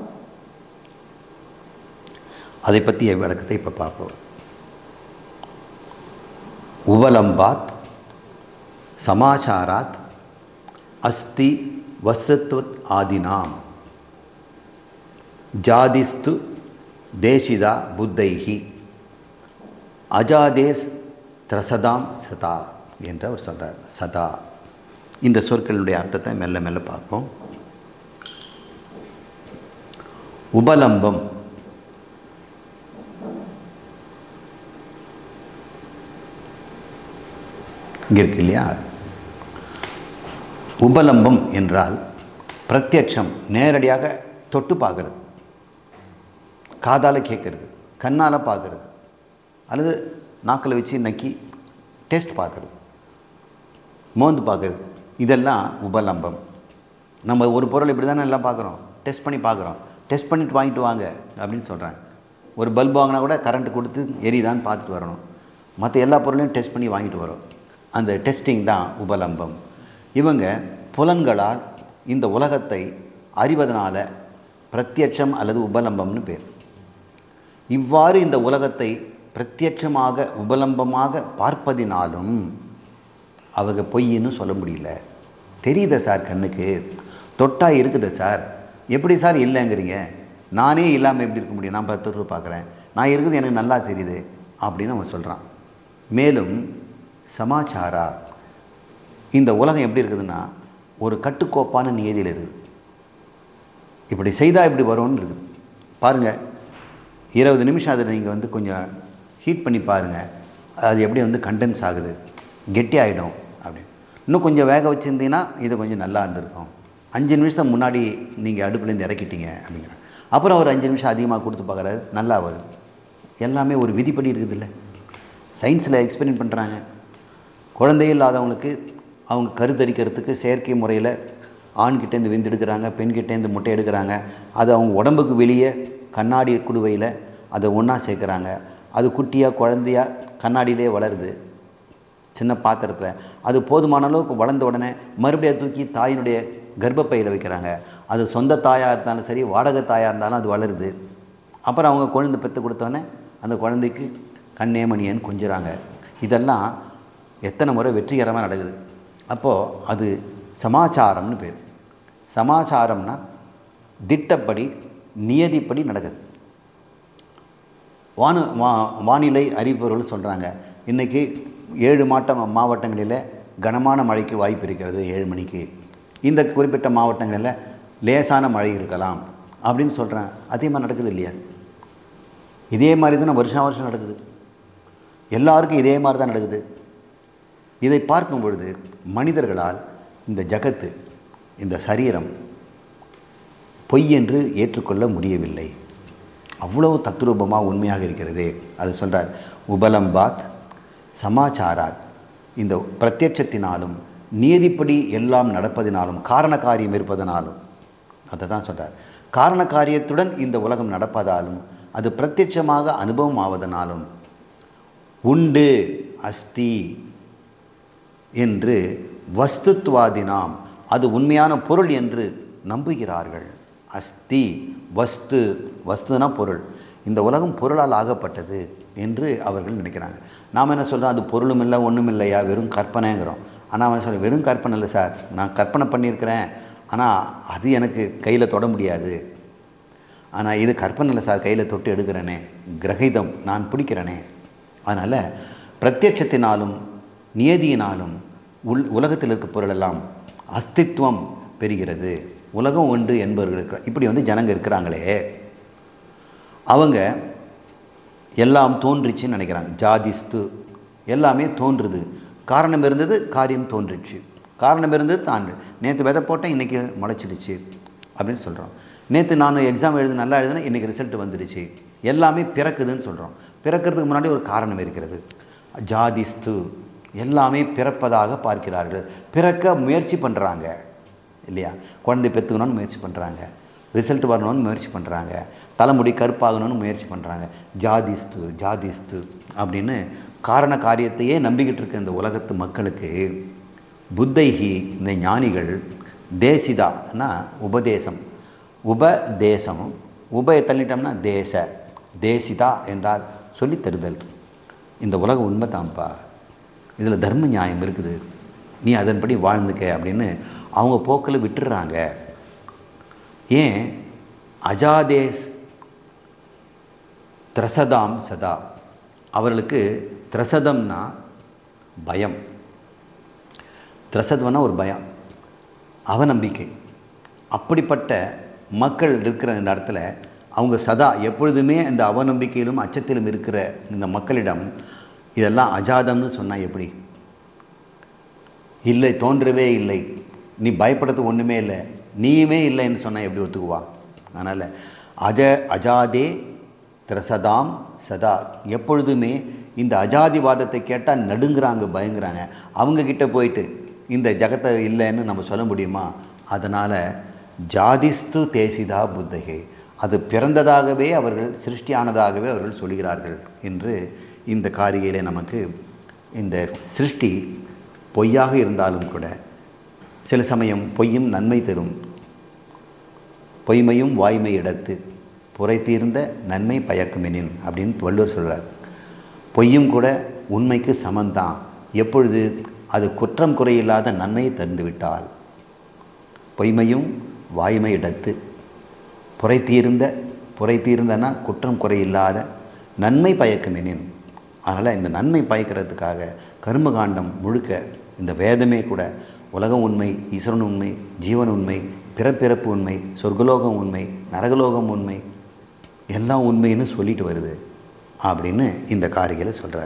அதை பற்றிய விளக்கத்தை இப்போ பார்ப்போம் உபலம்பாத் சமாச்சாராத் அஸ்தி வசத்துவத் ஆதினாம் ஜாதிஸ்து தேசிதா புத்தைஹி அஜாதேஸ் திரசதாம் சதா என்று அவர் சொல்கிறார் சதா இந்த சொற்களுடைய அர்த்தத்தை மெல்ல மெல்ல பார்ப்போம் உபலம்பம் இங்கே இருக்கு இல்லையா உபலம்பம் என்றால் பிரத்யட்சம் நேரடியாக தொட்டு பார்க்கறது காதால் கேட்கறது கண்ணால் பார்க்கறது அல்லது நாக்கில் வச்சு நக்கி டேஸ்ட் பார்க்கறது மோந்து பார்க்கறது இதெல்லாம் உபலம்பம் நம்ம ஒரு பொருள் இப்படி தானே எல்லாம் பார்க்குறோம் டெஸ்ட் பண்ணி பார்க்குறோம் டெஸ்ட் பண்ணிட்டு வாங்கிட்டு வாங்க அப்படின்னு சொல்கிறாங்க ஒரு பல்ப் வாங்கினா கூட கரண்ட் கொடுத்து எரியுதான்னு பார்த்துட்டு வரணும் மற்ற எல்லா பொருளையும் டெஸ்ட் பண்ணி வாங்கிட்டு வரோம் அந்த டெஸ்டிங் தான் உபலம்பம் இவங்க புலன்களால் இந்த உலகத்தை அறிவதனால பிரத்யட்சம் அல்லது உபலம்பம்னு பேர் இவ்வாறு இந்த உலகத்தை பிரத்யட்சமாக உபலம்பமாக பார்ப்பதினாலும் அவங்க பொய்ன்னு சொல்ல முடியல தெரியுதா சார் கண்ணுக்கு தொட்டா இருக்குதா சார் எப்படி சார் இல்லைங்கிறீங்க நானே இல்லாமல் எப்படி இருக்க முடியும் நான் பத்து பார்க்குறேன் நான் இருக்குது எனக்கு நல்லா தெரியுது அப்படின்னு அவன் சொல்கிறான் மேலும் சமாச்சாரா இந்த உலகம் எப்படி இருக்குதுன்னா ஒரு கட்டுக்கோப்பான நியதியில் இருக்குது இப்படி செய்தால் இப்படி வரும்னு இருக்குது பாருங்கள் இருபது நிமிஷம் அதை நீங்கள் வந்து கொஞ்சம் ஹீட் பண்ணி பாருங்கள் அது எப்படி வந்து கண்டென்ஸ் ஆகுது கெட்டி ஆகிடும் அப்படின்னு இன்னும் கொஞ்சம் வேக வச்சுருந்தீங்கன்னா இது கொஞ்சம் நல்லா இருந்திருக்கும் அஞ்சு நிமிஷம் முன்னாடி நீங்கள் அடுப்புலேருந்து இறக்கிட்டீங்க அப்படிங்கிற அப்புறம் ஒரு அஞ்சு நிமிஷம் அதிகமாக கொடுத்து பார்க்குறாரு நல்லா வருது எல்லாமே ஒரு விதிப்படி இருக்குது இல்லை சயின்ஸில் எக்ஸ்பெரிமெண்ட் பண்ணுறாங்க குழந்தையே இல்லாதவங்களுக்கு அவங்க கருத்தரிக்கிறதுக்கு செயற்கை முறையில் ஆண்கிட்டேருந்து விந்து எடுக்கிறாங்க பெண்கிட்டேருந்து முட்டை எடுக்கிறாங்க அது அவங்க உடம்புக்கு வெளியே கண்ணாடி குடுவையில் அதை ஒன்றா சேர்க்குறாங்க அது குட்டியாக குழந்தையாக கண்ணாடியிலே வளருது சின்ன பாத்திரத்தில் அது போதுமான அளவுக்கு வளர்ந்த உடனே மறுபடியும் தூக்கி தாயினுடைய கர்ப்பப்பையில் வைக்கிறாங்க அது சொந்த தாயாக இருந்தாலும் சரி வாடகை தாயாக இருந்தாலும் அது வளருது அப்புறம் அவங்க குழந்தை பெற்று கொடுத்தோன்னே அந்த குழந்தைக்கு கண்ணே மணியன்னு கொஞ்சுறாங்க இதெல்லாம் எத்தனை முறை வெற்றிகரமாக நடக்குது அப்போது அது சமாச்சாரம்னு பேர் சமாச்சாரம்னா திட்டப்படி நியதிப்படி நடக்குது வானு வா வானிலை அறிவிப்பவர்கள் சொல்கிறாங்க இன்றைக்கி ஏழு மாவட்ட மாவட்டங்களில் கனமான மழைக்கு வாய்ப்பு இருக்கிறது ஏழு மணிக்கு இந்த குறிப்பிட்ட மாவட்டங்களில் லேசான மழை இருக்கலாம் அப்படின்னு சொல்கிறேன் அதே மாதிரி நடக்குது இல்லையா இதே மாதிரி தானே வருஷம் வருஷம் நடக்குது எல்லாருக்கும் இதே மாதிரி தான் நடக்குது இதை பார்க்கும் பொழுது மனிதர்களால் இந்த ஜகத்து இந்த சரீரம் பொய் என்று ஏற்றுக்கொள்ள முடியவில்லை அவ்வளவு தத்ரூபமாக உண்மையாக இருக்கிறது அது சொல்கிறார் உபலம்பாத் சமாச்சாராத் இந்த பிரத்யட்சத்தினாலும் நியதிப்படி எல்லாம் நடப்பதினாலும் காரண காரியம் இருப்பதனாலும் அதை தான் சொல்கிறார் காரண காரியத்துடன் இந்த உலகம் நடப்பதாலும் அது பிரத்யட்சமாக அனுபவம் ஆவதனாலும் உண்டு அஸ்தி என்று வஸ்துத்வாதினாம் அது உண்மையான பொருள் என்று நம்புகிறார்கள் அஸ்தி வஸ்து வஸ்துனா பொருள் இந்த உலகம் பொருளால் ஆகப்பட்டது என்று அவர்கள் நினைக்கிறாங்க நாம் என்ன சொல்கிறோம் அது பொருளும் இல்லை ஒன்றும் இல்லையா வெறும் கற்பனைங்கிறோம் ஆனால் அவன் சொல்ல வெறும் கற்பனை இல்லை சார் நான் கற்பனை பண்ணியிருக்கிறேன் ஆனால் அது எனக்கு கையில் தொட முடியாது ஆனால் இது கற்பனை இல்லை சார் கையில் தொட்டு எடுக்கிறேனே கிரகிதம் நான் பிடிக்கிறேனே அதனால் பிரத்யட்சத்தினாலும் நியதியினாலும் உள் உலகத்தில் இருக்க பொருளெல்லாம் அஸ்தித்வம் பெறுகிறது உலகம் உண்டு என்பவர்களுக்கு இப்படி வந்து ஜனங்க இருக்கிறாங்களே அவங்க எல்லாம் தோன்றுச்சுன்னு நினைக்கிறாங்க ஜாதிஸ்து எல்லாமே தோன்றுது காரணம் இருந்தது காரியம் தோன்றுச்சு காரணம் இருந்தது தான் நேற்று விதை போட்டேன் இன்றைக்கி முளைச்சிடுச்சு அப்படின்னு சொல்கிறோம் நேற்று நான் எக்ஸாம் எழுது நல்லா எழுதுனேன் இன்றைக்கி ரிசல்ட் வந்துடுச்சு எல்லாமே பிறக்குதுன்னு சொல்கிறோம் பிறக்கிறதுக்கு முன்னாடி ஒரு காரணம் இருக்கிறது ஜாதிஸ்து எல்லாமே பிறப்பதாக பார்க்கிறார்கள் பிறக்க முயற்சி பண்ணுறாங்க இல்லையா குழந்தை பெற்றுக்கணும்னு முயற்சி பண்ணுறாங்க ரிசல்ட் வரணும்னு முயற்சி பண்ணுறாங்க தலைமுடி கருப்பாகணும்னு முயற்சி பண்ணுறாங்க ஜாதிஸ்து ஜாதிஸ்து அப்படின்னு காரண காரியத்தையே நம்பிக்கிட்டு இருக்க இந்த உலகத்து மக்களுக்கு புத்தைகி இந்த ஞானிகள் தேசிதான்னா உபதேசம் உபதேசம் உப தள்ளிட்டோம்னா தேச தேசிதா என்றால் சொல்லித் தருதல் இந்த உலகம் உண்மை தான்ப்பா இதில் தர்ம நியாயம் இருக்குது நீ அதன்படி வாழ்ந்துக்க அப்படின்னு அவங்க போக்கில் விட்டுடுறாங்க ஏன் அஜாதேஸ் திரசதாம் சதா அவர்களுக்கு திரசதம்னா பயம் திரசத்வனா ஒரு பயம் அவநம்பிக்கை அப்படிப்பட்ட மக்கள் இருக்கிற இந்த இடத்துல அவங்க சதா எப்பொழுதுமே இந்த அவநம்பிக்கையிலும் அச்சத்திலும் இருக்கிற இந்த மக்களிடம் இதெல்லாம் அஜாதம்னு சொன்னால் எப்படி இல்லை தோன்றவே இல்லை நீ பயப்படுறதுக்கு ஒன்றுமே இல்லை நீயுமே இல்லைன்னு சொன்னால் எப்படி ஒத்துக்குவா அதனால் அஜ அஜாதே திரசதாம் சதா எப்பொழுதுமே இந்த அஜாதிவாதத்தை கேட்டால் நடுங்குறாங்க பயங்குறாங்க அவங்கக்கிட்ட போயிட்டு இந்த ஜகத்தை இல்லைன்னு நம்ம சொல்ல முடியுமா அதனால் ஜாதிஸ்து தேசிதா புத்தகே அது பிறந்ததாகவே அவர்கள் சிருஷ்டியானதாகவே அவர்கள் சொல்கிறார்கள் என்று இந்த காரிகையிலே நமக்கு இந்த சிருஷ்டி பொய்யாக இருந்தாலும் கூட சில சமயம் பொய்யும் நன்மை தரும் பொய்மையும் வாய்மை இடத்து புரை தீர்ந்த நன்மை பயக்குமெனின் அப்படின்னு வள்ளுவர் சொல்கிறார் பொய்யும் கூட உண்மைக்கு சமந்தான் எப்பொழுது அது குற்றம் குறையில்லாத நன்மையை தந்துவிட்டால் பொய்மையும் வாய்மை இடத்து புரை தீர்ந்த புரை தீர்ந்தனா குற்றம் குறையில்லாத நன்மை பயக்குமெனின் அதனால் இந்த நன்மை பயக்கிறதுக்காக கர்மகாண்டம் முழுக்க இந்த வேதமே கூட உலகம் உண்மை ஈஸ்வரன் உண்மை ஜீவன் உண்மை பிறப்பிறப்பு உண்மை சொர்க்கலோகம் உண்மை நரகலோகம் உண்மை எல்லாம் உண்மைன்னு சொல்லிட்டு வருது அப்படின்னு இந்த காரிகையில் சொல்கிறார்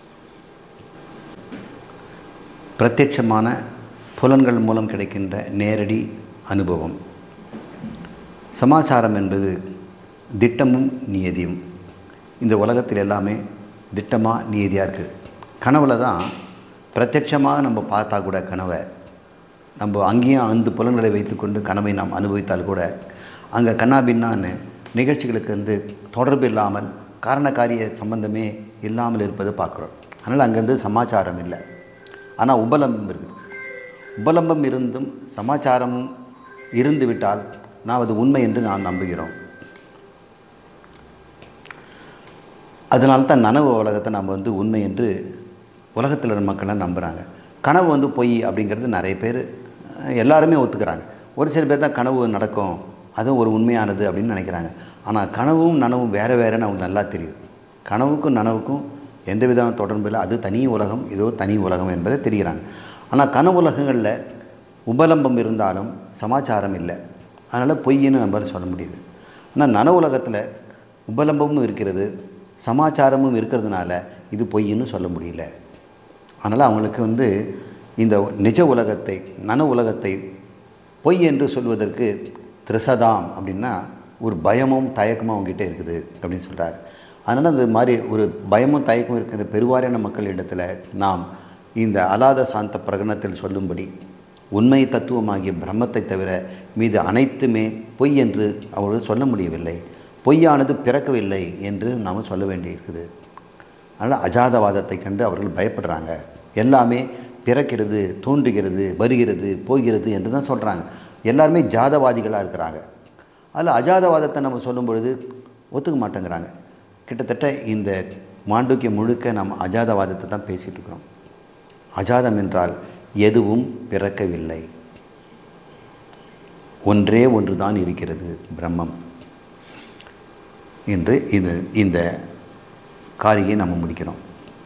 பிரத்யட்சமான புலன்கள் மூலம் கிடைக்கின்ற நேரடி அனுபவம் சமாச்சாரம் என்பது திட்டமும் நியதியும் இந்த உலகத்தில் எல்லாமே திட்டமாக நியதியாக இருக்குது கனவுல தான் பிரத்யட்சமாக நம்ம பார்த்தா கூட கனவை நம்ம அங்கேயும் அந்த புலன்களை வைத்துக்கொண்டு கனவை நாம் அனுபவித்தால் கூட அங்கே கண்ணாபின்னான்னு நிகழ்ச்சிகளுக்கு வந்து தொடர்பு இல்லாமல் காரண காரிய சம்பந்தமே இல்லாமல் இருப்பதை பார்க்குறோம் அதனால் அங்கேருந்து சமாச்சாரம் இல்லை ஆனால் உபலம்பம் இருக்குது உபலம்பம் இருந்தும் சமாச்சாரம் இருந்து விட்டால் நாம் அது உண்மை என்று நான் நம்புகிறோம் அதனால தான் நனவு உலகத்தை நம்ம வந்து உண்மை என்று உலகத்தில் இருக்கிற மக்கள்லாம் நம்புகிறாங்க கனவு வந்து பொய் அப்படிங்கிறது நிறைய பேர் எல்லாருமே ஒத்துக்கிறாங்க ஒரு சில பேர் தான் கனவு நடக்கும் அதுவும் ஒரு உண்மையானது அப்படின்னு நினைக்கிறாங்க ஆனால் கனவும் நனவும் வேறு வேறுன்னு அவங்களுக்கு நல்லா தெரியுது கனவுக்கும் நனவுக்கும் எந்த விதமான தொடர்பு இல்லை அது தனி உலகம் இதோ தனி உலகம் என்பதை தெரிகிறாங்க ஆனால் கனவு உலகங்களில் உபலம்பம் இருந்தாலும் சமாச்சாரம் இல்லை அதனால் பொய்ன்னு நம்ம சொல்ல முடியுது ஆனால் நனவு உலகத்தில் உபலம்பமும் இருக்கிறது சமாச்சாரமும் இருக்கிறதுனால இது பொய்ன்னு சொல்ல முடியல அதனால் அவங்களுக்கு வந்து இந்த நிஜ உலகத்தை நன உலகத்தை பொய் என்று சொல்வதற்கு திரிசதாம் அப்படின்னா ஒரு பயமும் தயக்கமும் அவங்ககிட்ட இருக்குது அப்படின்னு சொல்கிறார் அதனால் அந்த மாதிரி ஒரு பயமும் தயக்கமும் இருக்கிற பெருவாரியான மக்கள் இடத்துல நாம் இந்த அலாத சாந்த பிரகடனத்தில் சொல்லும்படி உண்மை தத்துவமாகிய பிரம்மத்தை தவிர மீது அனைத்துமே பொய் என்று அவர்கள் சொல்ல முடியவில்லை பொய்யானது பிறக்கவில்லை என்று நாம் சொல்ல வேண்டியிருக்குது அதனால் அஜாதவாதத்தை கண்டு அவர்கள் பயப்படுறாங்க எல்லாமே பிறக்கிறது தோன்றுகிறது வருகிறது போகிறது என்று தான் சொல்கிறாங்க எல்லாருமே ஜாதவாதிகளாக இருக்கிறாங்க அதில் அஜாதவாதத்தை நம்ம சொல்லும் பொழுது ஒத்துக்க மாட்டேங்கிறாங்க கிட்டத்தட்ட இந்த மாண்டூக்கியம் முழுக்க நம்ம அஜாதவாதத்தை தான் பேசிகிட்டு இருக்கிறோம் அஜாதம் என்றால் எதுவும் பிறக்கவில்லை ஒன்றே ஒன்று தான் இருக்கிறது பிரம்மம் என்று இது இந்த காரியை நம்ம முடிக்கிறோம்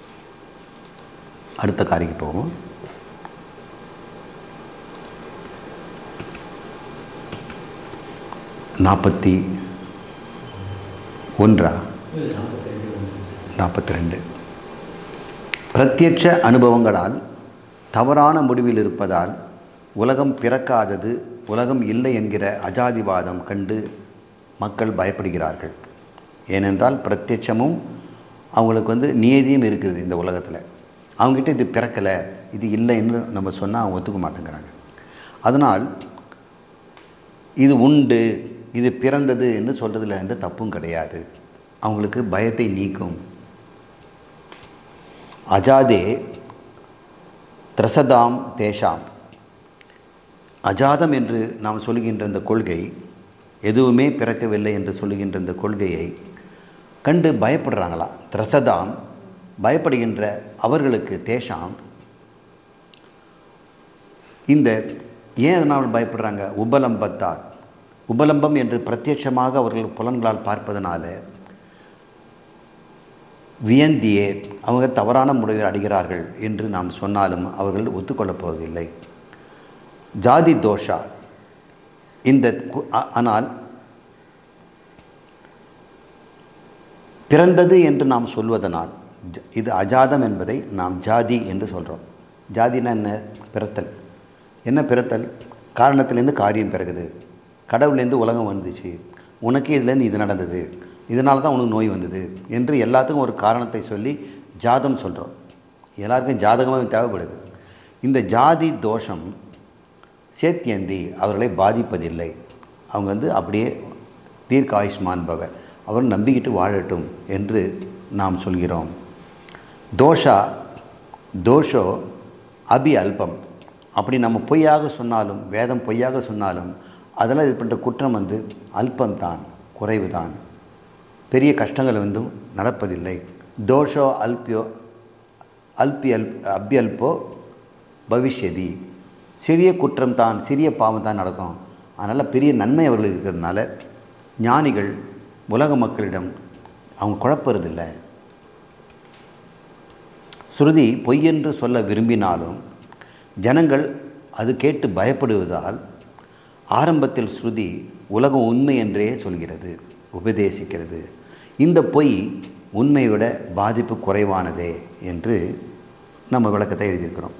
அடுத்த காரிக்கு போவோம் நாற்பத்தி ஒன்றா நாற்பத்தி ரெண்டு பிரத்யட்ச அனுபவங்களால் தவறான முடிவில் இருப்பதால் உலகம் பிறக்காதது உலகம் இல்லை என்கிற அஜாதிவாதம் கண்டு மக்கள் பயப்படுகிறார்கள் ஏனென்றால் பிரத்யட்சமும் அவங்களுக்கு வந்து நியதியும் இருக்குது இந்த உலகத்தில் அவங்ககிட்ட இது பிறக்கலை இது இல்லைன்னு நம்ம சொன்னால் அவங்க ஒத்துக்க மாட்டேங்கிறாங்க அதனால் இது உண்டு இது பிறந்தது என்று சொல்கிறதுல எந்த தப்பும் கிடையாது அவங்களுக்கு பயத்தை நீக்கும் அஜாதே திரசதாம் தேஷாம் அஜாதம் என்று நாம் சொல்லுகின்ற இந்த கொள்கை எதுவுமே பிறக்கவில்லை என்று சொல்லுகின்ற இந்த கொள்கையை கண்டு பயப்படுறாங்களா திரசதாம் பயப்படுகின்ற அவர்களுக்கு தேஷாம் இந்த ஏன் அதனால் பயப்படுறாங்க உபலம்பத்தால் உபலம்பம் என்று பிரத்யட்சமாக அவர்கள் புலன்களால் பார்ப்பதனால வியந்தியே அவங்க தவறான முடிவை அடைகிறார்கள் என்று நாம் சொன்னாலும் அவர்கள் ஒத்துக்கொள்ளப் போவதில்லை ஜாதி தோஷா இந்த கு- ஆ- ஆனால் பிறந்தது என்று நாம் சொல்வதனால் ஜ- இது அஜாதம் என்பதை நாம் ஜாதி என்று சொல்கிறோம் ஜாதினா என்ன பிறத்தல் என்ன பிறத்தல் காரணத்திலேருந்து காரியம் பிறகுது கடவுள்லேருந்து உலகம் வந்துச்சு உனக்கு இதுலேருந்து இது நடந்தது இதனால தான் உனக்கு நோய் வந்தது என்று எல்லாத்துக்கும் ஒரு காரணத்தை சொல்லி ஜாதம் சொல்கிறோம் எல்லாருக்கும் ஜாதகமாக தேவைப்படுது இந்த ஜாதி தோஷம் சேத்தியந்தி அவர்களை பாதிப்பதில்லை அவங்க வந்து அப்படியே தீர்க்க ஆயுஷ்மான் பவ அவர் நம்பிக்கிட்டு வாழட்டும் என்று நாம் சொல்கிறோம் தோஷா தோஷோ அபி அல்பம் அப்படி நம்ம பொய்யாக சொன்னாலும் வேதம் பொய்யாக சொன்னாலும் அதெல்லாம் இது பண்ணுற குற்றம் வந்து அல்பம்தான் குறைவு தான் பெரிய கஷ்டங்கள் வந்தும் நடப்பதில்லை தோஷோ அல்பியோ அல்பி அல்ப் அபியல்போ பவிஷ்யதி சிறிய குற்றம் தான் சிறிய பாவம் தான் நடக்கும் அதனால் பெரிய நன்மை அவர்களுக்கு இருக்கிறதுனால ஞானிகள் உலக மக்களிடம் அவங்க குழப்பறதில்லை ஸ்ருதி பொய்யென்று சொல்ல விரும்பினாலும் ஜனங்கள் அது கேட்டு பயப்படுவதால் ஆரம்பத்தில் ஸ்ருதி உலகம் உண்மை என்றே சொல்கிறது உபதேசிக்கிறது இந்த பொய் உண்மையை விட பாதிப்பு குறைவானதே என்று நம்ம விளக்கத்தை எழுதியிருக்கிறோம்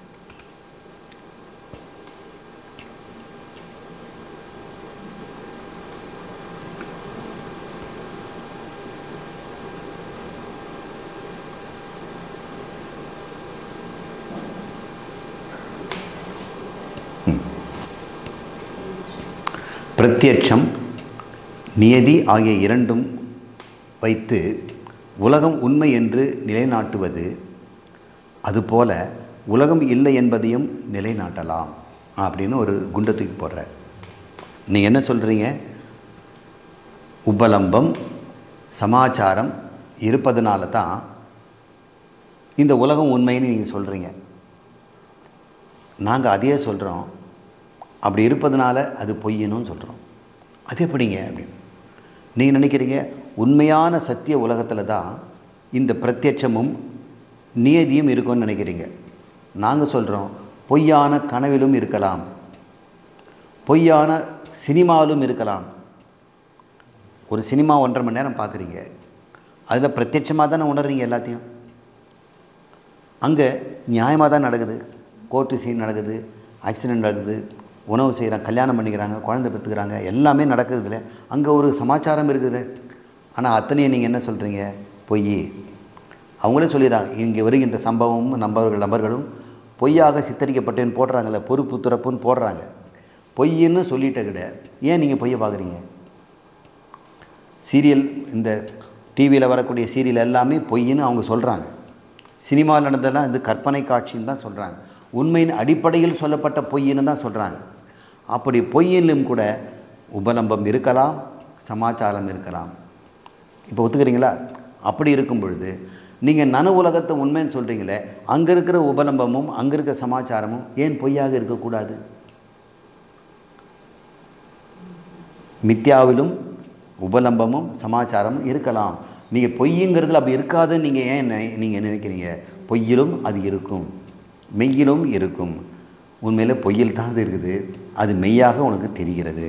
பிரத்யட்சம் நியதி ஆகிய இரண்டும் வைத்து உலகம் உண்மை என்று நிலைநாட்டுவது அதுபோல உலகம் இல்லை என்பதையும் நிலைநாட்டலாம் அப்படின்னு ஒரு குண்டை தூக்கி போடுற நீங்கள் என்ன சொல்கிறீங்க உபலம்பம் சமாச்சாரம் இருப்பதனால தான் இந்த உலகம் உண்மைன்னு நீங்கள் சொல்கிறீங்க நாங்கள் அதையே சொல்கிறோம் அப்படி இருப்பதனால அது பொய்யணும்னு சொல்கிறோம் அது எப்படிங்க அப்படின்னு நீங்கள் நினைக்கிறீங்க உண்மையான சத்திய உலகத்தில் தான் இந்த பிரத்யட்சமும் நியதியும் இருக்கும்னு நினைக்கிறீங்க நாங்கள் சொல்கிறோம் பொய்யான கனவிலும் இருக்கலாம் பொய்யான சினிமாவிலும் இருக்கலாம் ஒரு சினிமா ஒன்றரை மணி நேரம் பார்க்குறீங்க அதில் பிரத்யட்சமாக தானே உணர்றீங்க எல்லாத்தையும் அங்கே நியாயமாக தான் நடக்குது கோர்ட்டு சீன் நடக்குது ஆக்சிடெண்ட் நடக்குது உணவு செய்கிறாங்க கல்யாணம் பண்ணிக்கிறாங்க குழந்தை பெற்றுக்கிறாங்க எல்லாமே நடக்குதுல அங்கே ஒரு சமாச்சாரம் இருக்குது ஆனால் அத்தனையும் நீங்கள் என்ன சொல்கிறீங்க பொய் அவங்களே சொல்லிடுறாங்க இங்கே வருகின்ற சம்பவமும் நம்பர்கள் நபர்களும் பொய்யாக சித்தரிக்கப்பட்டேன்னு போடுறாங்கல்ல பொறுப்பு துறப்புன்னு போடுறாங்க பொய்ன்னு சொல்லிட்ட கிடையாது ஏன் நீங்கள் பொய்யை பார்க்குறீங்க சீரியல் இந்த டிவியில் வரக்கூடிய சீரியல் எல்லாமே பொய்ன்னு அவங்க சொல்கிறாங்க சினிமாவில் நடந்ததெல்லாம் இது கற்பனை காட்சின்னு தான் சொல்கிறாங்க உண்மையின் அடிப்படையில் சொல்லப்பட்ட பொய்ன்னு தான் சொல்கிறாங்க அப்படி பொய்யிலும் கூட உபலம்பம் இருக்கலாம் சமாச்சாரம் இருக்கலாம் இப்போ ஒத்துக்கிறீங்களா அப்படி இருக்கும் பொழுது நீங்கள் நன உலகத்தை உண்மைன்னு சொல்கிறீங்களே அங்கே இருக்கிற உபலம்பமும் அங்கே இருக்கிற சமாச்சாரமும் ஏன் பொய்யாக இருக்கக்கூடாது மித்யாவிலும் உபலம்பமும் சமாச்சாரமும் இருக்கலாம் நீங்கள் பொய்யுங்கிறதுல அப்படி இருக்காதுன்னு நீங்கள் ஏன் நீங்கள் நினைக்கிறீங்க பொய்யிலும் அது இருக்கும் மெய்யிலும் இருக்கும் உண்மையில் பொய்யில் தான் அது இருக்குது அது மெய்யாக உனக்கு தெரிகிறது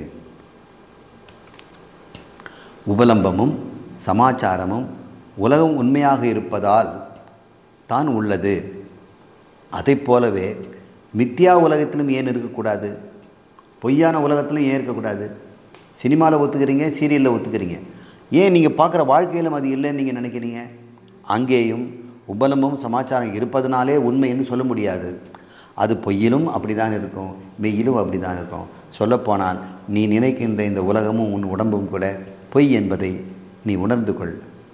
உபலம்பமும் சமாச்சாரமும் உலகம் உண்மையாக இருப்பதால் தான் உள்ளது அதை போலவே மித்யா உலகத்திலும் ஏன் இருக்கக்கூடாது பொய்யான உலகத்திலும் ஏன் இருக்கக்கூடாது சினிமாவில் ஒத்துக்கிறீங்க சீரியலில் ஒத்துக்கிறீங்க ஏன் நீங்கள் பார்க்குற வாழ்க்கையிலும் அது இல்லைன்னு நீங்கள் நினைக்கிறீங்க அங்கேயும் உபலமும் சமாச்சாரம் இருப்பதனாலே உண்மைன்னு சொல்ல முடியாது அது பொய்யிலும் அப்படி தான் இருக்கும் மெய்யிலும் அப்படி தான் இருக்கும் சொல்லப்போனால் நீ நினைக்கின்ற இந்த உலகமும் உன் உடம்பும் கூட பொய் என்பதை நீ உணர்ந்து கொள்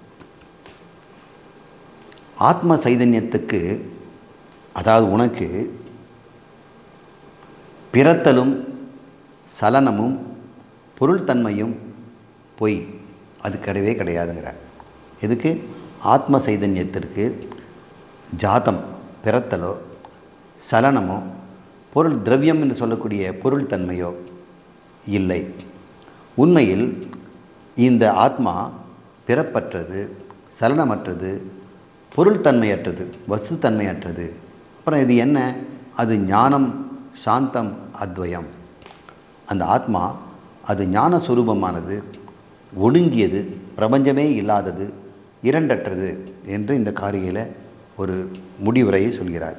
ஆத்ம சைதன்யத்துக்கு அதாவது உனக்கு பிறத்தலும் சலனமும் பொருள்தன்மையும் பொய் அது கிடையவே கிடையாதுங்கிறார் எதுக்கு ஆத்ம சைதன்யத்திற்கு ஜாதம் பிறத்தலோ சலனமோ பொருள் திரவியம் என்று சொல்லக்கூடிய பொருள் தன்மையோ இல்லை உண்மையில் இந்த ஆத்மா பிறப்பற்றது சலனமற்றது பொருள் தன்மையற்றது வசு தன்மையற்றது அப்புறம் இது என்ன அது ஞானம் சாந்தம் அத்வயம் அந்த ஆத்மா அது ஞான சுரூபமானது ஒடுங்கியது பிரபஞ்சமே இல்லாதது இரண்டற்றது என்று இந்த காரிகையில் ஒரு முடிவுரையை சொல்கிறார்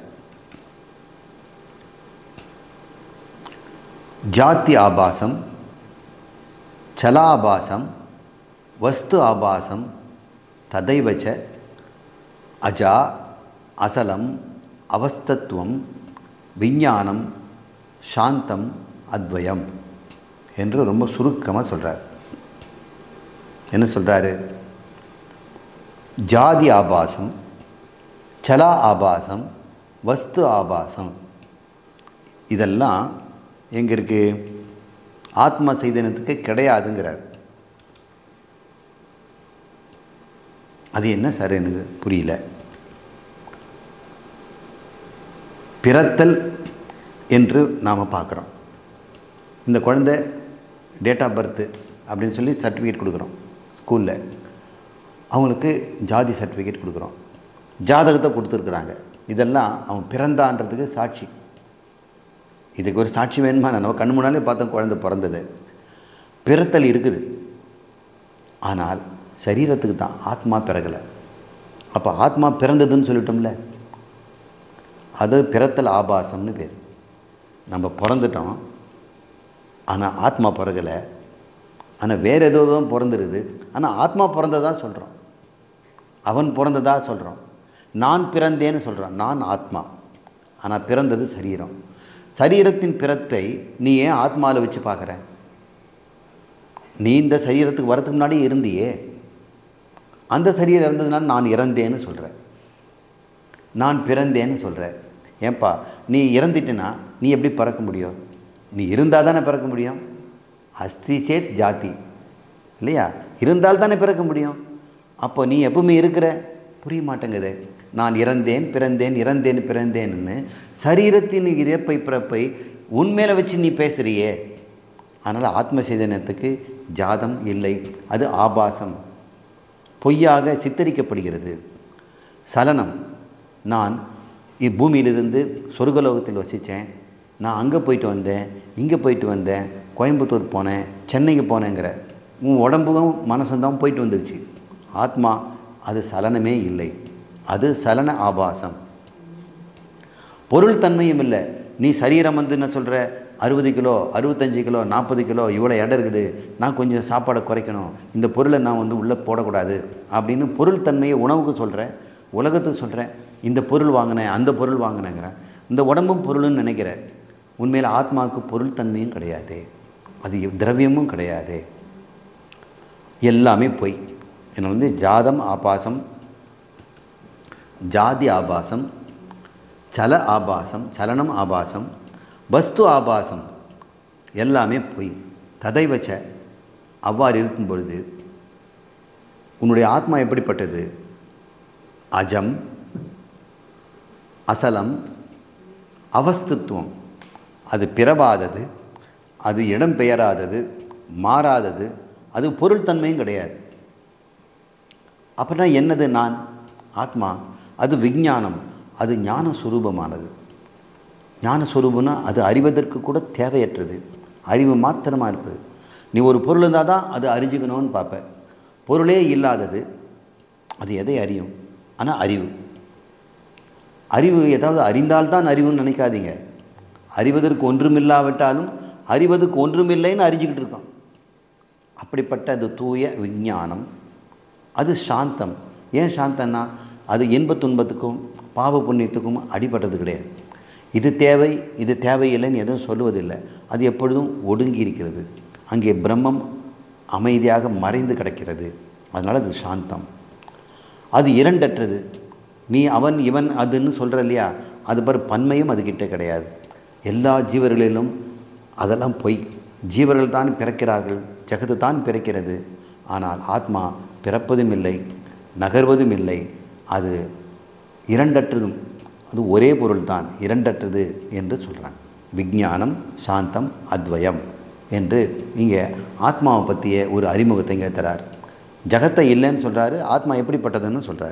ஜாத்தி ஆபாசம் சலாபாசம் வஸ்து ஆபாசம் ததைவச்ச அஜா அசலம் அவஸ்தத்துவம் விஞ்ஞானம் சாந்தம் அத்வயம் என்று ரொம்ப சுருக்கமாக சொல்கிறார் என்ன சொல்கிறாரு ஜாதி ஆபாசம் சலா ஆபாசம் வஸ்து ஆபாசம் இதெல்லாம் எங்கே இருக்குது ஆத்ம சைதன்யத்துக்கு கிடையாதுங்கிறார் அது என்ன சார் எனக்கு புரியல பிறத்தல் என்று நாம் பார்க்குறோம் இந்த குழந்தை டேட் ஆஃப் பர்த்து அப்படின்னு சொல்லி சர்டிஃபிகேட் கொடுக்குறோம் ஸ்கூலில் அவங்களுக்கு ஜாதி சர்டிஃபிகேட் கொடுக்குறோம் ஜாதகத்தை கொடுத்துருக்குறாங்க இதெல்லாம் அவன் பிறந்தான்றதுக்கு சாட்சி இதுக்கு ஒரு சாட்சி வேணுமா நம்ம கண் முன்னாலே பார்த்தோம் குழந்தை பிறந்தது பிறத்தல் இருக்குது ஆனால் சரீரத்துக்கு தான் ஆத்மா பிறகலை அப்போ ஆத்மா பிறந்ததுன்னு சொல்லிட்டோம்ல அது பிறத்தல் ஆபாசம்னு பேர் நம்ம பிறந்துட்டோம் ஆனால் ஆத்மா பிறகலை ஆனால் வேறு ஏதோ தான் பிறந்துருது ஆனால் ஆத்மா பிறந்ததா சொல்கிறோம் அவன் பிறந்ததா சொல்கிறோம் நான் பிறந்தேன்னு சொல்கிறான் நான் ஆத்மா ஆனால் பிறந்தது சரீரம் சரீரத்தின் பிறப்பை நீ ஏன் ஆத்மாவில் வச்சு பார்க்குற நீ இந்த சரீரத்துக்கு வரதுக்கு முன்னாடி இருந்தியே அந்த சரீரம் இருந்ததுனால நான் இறந்தேன்னு சொல்கிறேன் நான் பிறந்தேன்னு சொல்கிறேன் ஏன்பா நீ இறந்துட்டேன்னா நீ எப்படி பிறக்க முடியும் நீ இருந்தால் தானே பிறக்க முடியும் அஸ்தி சேத் ஜாதி இல்லையா இருந்தால் தானே பிறக்க முடியும் அப்போ நீ எப்பவுமே இருக்கிற புரிய மாட்டேங்குது நான் இறந்தேன் பிறந்தேன் இறந்தேன் பிறந்தேன்னு சரீரத்தின் இறப்பை பிறப்பை உண்மையில வச்சு நீ பேசுகிறியே அதனால் ஆத்ம சைதன்யத்துக்கு ஜாதம் இல்லை அது ஆபாசம் பொய்யாக சித்தரிக்கப்படுகிறது சலனம் நான் இப்பூமியிலிருந்து சொர்க்கலோகத்தில் வசித்தேன் நான் அங்கே போயிட்டு வந்தேன் இங்கே போயிட்டு வந்தேன் கோயம்புத்தூர் போனேன் சென்னைக்கு போனேங்கிற உன் உடம்பும் மனசும் தான் போயிட்டு வந்துருச்சு ஆத்மா அது சலனமே இல்லை அது சலன ஆபாசம் பொருள் தன்மையும் இல்லை நீ சரீரம் வந்து என்ன சொல்கிற அறுபது கிலோ அறுபத்தஞ்சு கிலோ நாற்பது கிலோ இவ்வளோ இடம் இருக்குது நான் கொஞ்சம் சாப்பாடை குறைக்கணும் இந்த பொருளை நான் வந்து உள்ளே போடக்கூடாது அப்படின்னு பொருள் தன்மையை உணவுக்கு சொல்கிறேன் உலகத்துக்கு சொல்கிறேன் இந்த பொருள் வாங்கினேன் அந்த பொருள் வாங்கினேங்கிறேன் இந்த உடம்பும் பொருள்னு நினைக்கிறேன் உண்மையில் ஆத்மாவுக்கு பொருள் தன்மையும் கிடையாது அது திரவியமும் கிடையாது எல்லாமே பொய் என்ன வந்து ஜாதம் ஆபாசம் ஜாதி ஆபாசம் சல ஆபாசம் சலனம் ஆபாசம் வஸ்து ஆபாசம் எல்லாமே பொய் ததை வச்ச அவ்வாறு இருக்கும் பொழுது உன்னுடைய ஆத்மா எப்படிப்பட்டது அஜம் அசலம் அவஸ்துத்துவம் அது பிறவாதது அது இடம் பெயராதது மாறாதது அது பொருள்தன்மையும் கிடையாது அப்படின்னா என்னது நான் ஆத்மா அது விஞ்ஞானம் அது ஞான சுரூபமானது ஞான சுரூபம்னா அது அறிவதற்கு கூட தேவையற்றது அறிவு மாத்திரமாக இருப்பது நீ ஒரு பொருள் இருந்தால் தான் அது அறிஞ்சுக்கணும்னு பார்ப்ப பொருளே இல்லாதது அது எதை அறியும் ஆனால் அறிவு அறிவு ஏதாவது அறிந்தால்தான் அறிவுன்னு நினைக்காதீங்க அறிவதற்கு ஒன்றுமில்லாவிட்டாலும் அறிவதற்கு ஒன்றுமில்லைன்னு அறிஞ்சிக்கிட்டு இருக்கோம் அப்படிப்பட்ட அது தூய விஞ்ஞானம் அது சாந்தம் ஏன் சாந்தம்னா அது இன்ப துன்பத்துக்கும் பாவ புண்ணியத்துக்கும் அடிபட்டது கிடையாது இது தேவை இது தேவையில்லைன்னு எதுவும் சொல்லுவதில்லை அது எப்பொழுதும் ஒடுங்கி இருக்கிறது அங்கே பிரம்மம் அமைதியாக மறைந்து கிடக்கிறது அதனால் அது சாந்தம் அது இரண்டற்றது நீ அவன் இவன் அதுன்னு சொல்கிற இல்லையா அது பாரு பன்மையும் அதுக்கிட்ட கிடையாது எல்லா ஜீவர்களிலும் அதெல்லாம் பொய் ஜீவர்கள் தான் பிறக்கிறார்கள் ஜெகத்து தான் பிறக்கிறது ஆனால் ஆத்மா பிறப்பதும் இல்லை நகர்வதும் இல்லை அது இரண்டற்றதும் அது ஒரே பொருள் தான் இரண்டற்றது என்று சொல்கிறாங்க விஞ்ஞானம் சாந்தம் அத்வயம் என்று இங்கே ஆத்மாவை பற்றிய ஒரு அறிமுகத்தை இங்கே தரார் ஜகத்தை இல்லைன்னு சொல்கிறாரு ஆத்மா எப்படிப்பட்டதுன்னு சொல்கிறார்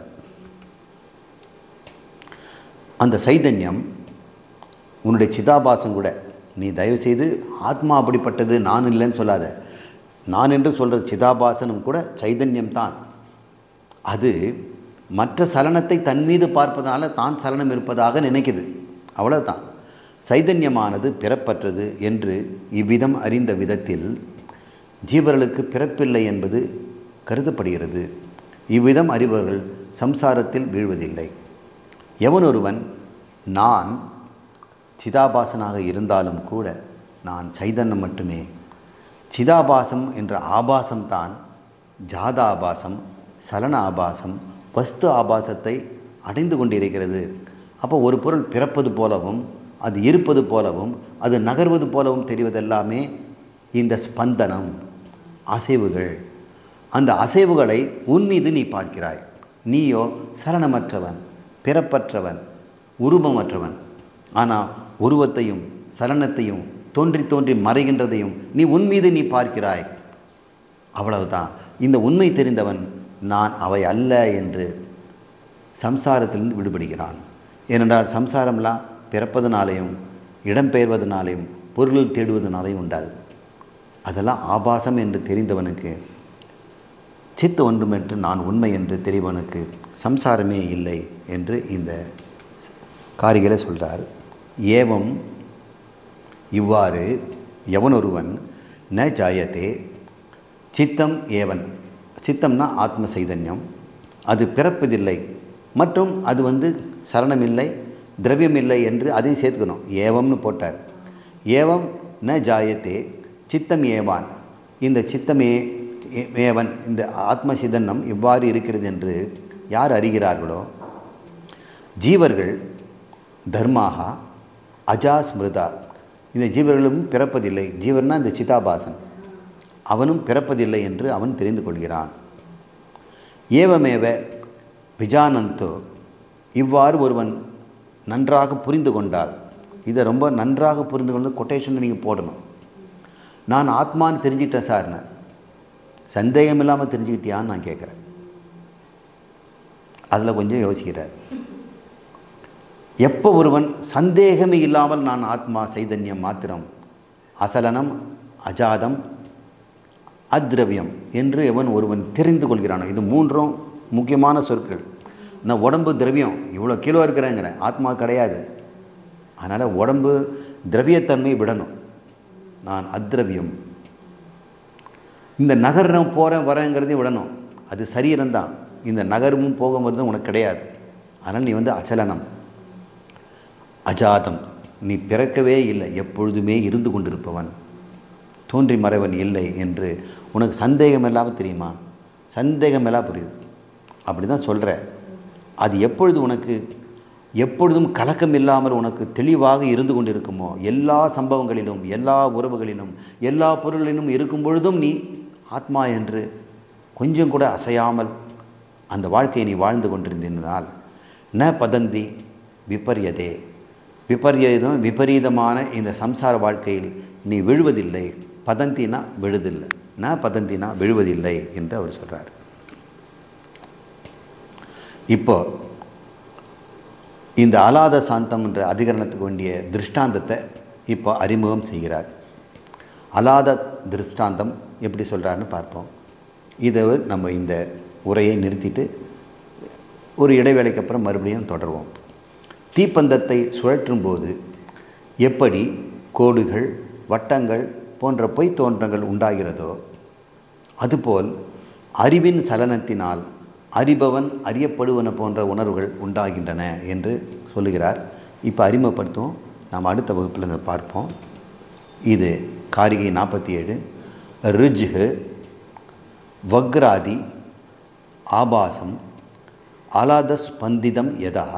அந்த சைதன்யம் உன்னுடைய சிதாபாசம் கூட நீ தயவுசெய்து ஆத்மா அப்படிப்பட்டது நான் இல்லைன்னு சொல்லாத நான் என்று சொல்கிற சிதாபாசனும் கூட சைதன்யம் தான் அது மற்ற சலனத்தை தன் மீது பார்ப்பதால் தான் சலனம் இருப்பதாக நினைக்குது அவ்வளவுதான் சைதன்யமானது பிறப்பற்றது என்று இவ்விதம் அறிந்த விதத்தில் ஜீவர்களுக்கு பிறப்பில்லை என்பது கருதப்படுகிறது இவ்விதம் அறிபவர்கள் சம்சாரத்தில் வீழ்வதில்லை எவனொருவன் நான் சிதாபாசனாக இருந்தாலும் கூட நான் சைதன்யம் மட்டுமே சிதாபாசம் என்ற ஆபாசம்தான் ஜாத ஆபாசம் சலன ஆபாசம் வஸ்து ஆபாசத்தை அடைந்து கொண்டிருக்கிறது அப்போ ஒரு பொருள் பிறப்பது போலவும் அது இருப்பது போலவும் அது நகர்வது போலவும் தெரிவதெல்லாமே இந்த ஸ்பந்தனம் அசைவுகள் அந்த அசைவுகளை உன் மீது நீ பார்க்கிறாய் நீயோ சலனமற்றவன் பிறப்பற்றவன் உருவமற்றவன் ஆனால் உருவத்தையும் சலனத்தையும் தோன்றி தோன்றி மறைகின்றதையும் நீ உன் மீது நீ பார்க்கிறாய் அவ்வளவுதான் இந்த உண்மை தெரிந்தவன் நான் அவை அல்ல என்று சம்சாரத்திலிருந்து விடுபடுகிறான் ஏனென்றால் சம்சாரம்லாம் பிறப்பதனாலேயும் இடம்பெயர்வதனாலேயும் பொருள் தேடுவதனாலேயும் உண்டாகுது அதெல்லாம் ஆபாசம் என்று தெரிந்தவனுக்கு சித்து ஒன்றுமென்று நான் உண்மை என்று தெரிவனுக்கு சம்சாரமே இல்லை என்று இந்த காரிகளை சொல்கிறார் ஏவம் இவ்வாறு எவனொருவன் ந ஜாயத்தே சித்தம் ஏவன் சித்தம்னா ஆத்ம சைதன்யம் அது பிறப்பதில்லை மற்றும் அது வந்து சரணமில்லை திரவியமில்லை என்று அதையும் சேர்த்துக்கணும் ஏவம்னு போட்டார் ஏவம் ந ஜாயத்தே சித்தம் ஏவான் இந்த சித்தமே ஏ- ஏவன் இந்த ஆத்ம சிதன்னம் இவ்வாறு இருக்கிறது என்று யார் அறிகிறார்களோ ஜீவர்கள் தர்மாக அஜாஸ்மிருதா இந்த ஜீவர்களும் பிறப்பதில்லை ஜீவர்னா இந்த சிதாபாசன் அவனும் பிறப்பதில்லை என்று அவன் தெரிந்து கொள்கிறான் ஏவமேவ விஜானந்தோ இவ்வாறு ஒருவன் நன்றாக புரிந்து கொண்டால் இதை ரொம்ப நன்றாக புரிந்து கொண்டு கொட்டேஷன் நீங்கள் போடணும் நான் ஆத்மான்னு தெரிஞ்சிட்டேன் சார்னு சந்தேகம் இல்லாமல் தெரிஞ்சுக்கிட்டியான்னு நான் கேட்குறேன் அதில் கொஞ்சம் யோசிக்கிறார் எப்போ ஒருவன் சந்தேகமே இல்லாமல் நான் ஆத்மா சைதன்யம் மாத்திரம் அசலனம் அஜாதம் அத்ரவியம் என்று எவன் ஒருவன் தெரிந்து கொள்கிறானோ இது மூன்றும் முக்கியமான சொற்கள் நான் உடம்பு திரவியம் இவ்வளோ கிலோ இருக்கிறேங்கிறேன் ஆத்மா கிடையாது அதனால் உடம்பு திரவியத்தன்மை விடணும் நான் அத்ரவியம் இந்த நகரம் போகிறேன் வரேங்கிறதையும் விடணும் அது சரீரம்தான் இந்த நகரமும் போக வருதும் உனக்கு கிடையாது அதனால் நீ வந்து அச்சலனம் அஜாதம் நீ பிறக்கவே இல்லை எப்பொழுதுமே இருந்து கொண்டிருப்பவன் தோன்றி மறைவன் இல்லை என்று உனக்கு சந்தேகம் இல்லாமல் தெரியுமா சந்தேகம் எல்லாம் புரியுது அப்படி தான் சொல்கிற அது எப்பொழுது உனக்கு எப்பொழுதும் கலக்கம் இல்லாமல் உனக்கு தெளிவாக இருந்து கொண்டிருக்குமோ எல்லா சம்பவங்களிலும் எல்லா உறவுகளிலும் எல்லா பொருளிலும் இருக்கும் பொழுதும் நீ ஆத்மா என்று கொஞ்சம் கூட அசையாமல் அந்த வாழ்க்கையை நீ வாழ்ந்து கொண்டிருந்ததால் ந பதந்தி விபரியதே விபரீதம் விபரீதமான இந்த சம்சார வாழ்க்கையில் நீ விழுவதில்லை பதந்தினா விழுதில்லை ந பதந்தினா விழுவதில்லை என்று அவர் சொல்கிறார் இப்போ இந்த அலாத சாந்தம் என்ற அதிகரணத்துக்கு வேண்டிய திருஷ்டாந்தத்தை இப்போ அறிமுகம் செய்கிறார் அலாத திருஷ்டாந்தம் எப்படி சொல்கிறாருன்னு பார்ப்போம் இதை நம்ம இந்த உரையை நிறுத்திட்டு ஒரு இடைவேளைக்கு அப்புறம் மறுபடியும் தொடர்வோம் தீப்பந்தத்தை சுழற்றும் போது எப்படி கோடுகள் வட்டங்கள் போன்ற பொய் தோற்றங்கள் உண்டாகிறதோ அதுபோல் அறிவின் சலனத்தினால் அறிபவன் அறியப்படுவன போன்ற உணர்வுகள் உண்டாகின்றன என்று சொல்லுகிறார் இப்போ அறிமுகப்படுத்துவோம் நாம் அடுத்த வகுப்பில் இதை பார்ப்போம் இது காரிகை நாற்பத்தி ஏழு ரிஜ்ஹு வக்ராதி ஆபாசம் ஆலாதஸ்பந்திதம் யதா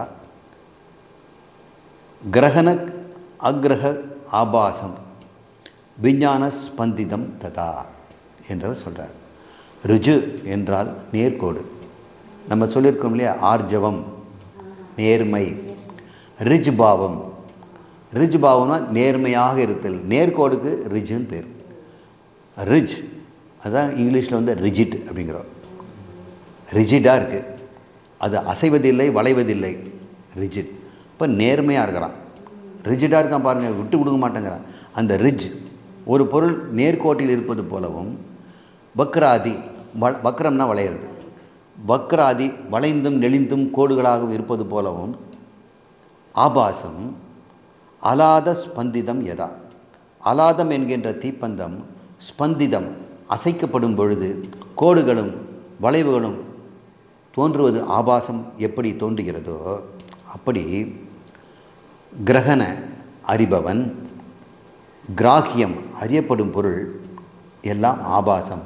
கிரகண அக்ரஹ ஆபாசம் விஞ்ஞான ஸ்பந்திதம் ததா என்றவர் சொல்கிறார் ருஜு என்றால் நேர்கோடு நம்ம சொல்லியிருக்கோம் இல்லையா ஆர்ஜவம் நேர்மை ரிஜ் பாவம் ரிஜ் பாவம்னா நேர்மையாக இருத்தல் நேர்கோடுக்கு ரிஜுன்னு பேர் ரிஜ் அதான் இங்கிலீஷில் வந்து ரிஜிட் அப்படிங்கிறோம் ரிஜிடாக இருக்குது அது அசைவதில்லை வளைவதில்லை ரிஜிட் இப்போ நேர்மையாக இருக்கிறான் ரிஜிடாக இருக்கான் பாருங்கள் விட்டு கொடுக்க மாட்டேங்கிறான் அந்த ரிஜ் ஒரு பொருள் நேர்கோட்டில் இருப்பது போலவும் வக்ராதி வ வக்ரம்னா வளையிறது வக்ராதி வளைந்தும் நெளிந்தும் கோடுகளாகவும் இருப்பது போலவும் ஆபாசம் அலாத ஸ்பந்திதம் எதா அலாதம் என்கின்ற தீப்பந்தம் ஸ்பந்திதம் அசைக்கப்படும் பொழுது கோடுகளும் வளைவுகளும் தோன்றுவது ஆபாசம் எப்படி தோன்றுகிறதோ அப்படி கிரகண அறிபவன் கிராகியம் அறியப்படும் பொருள் எல்லாம் ஆபாசம்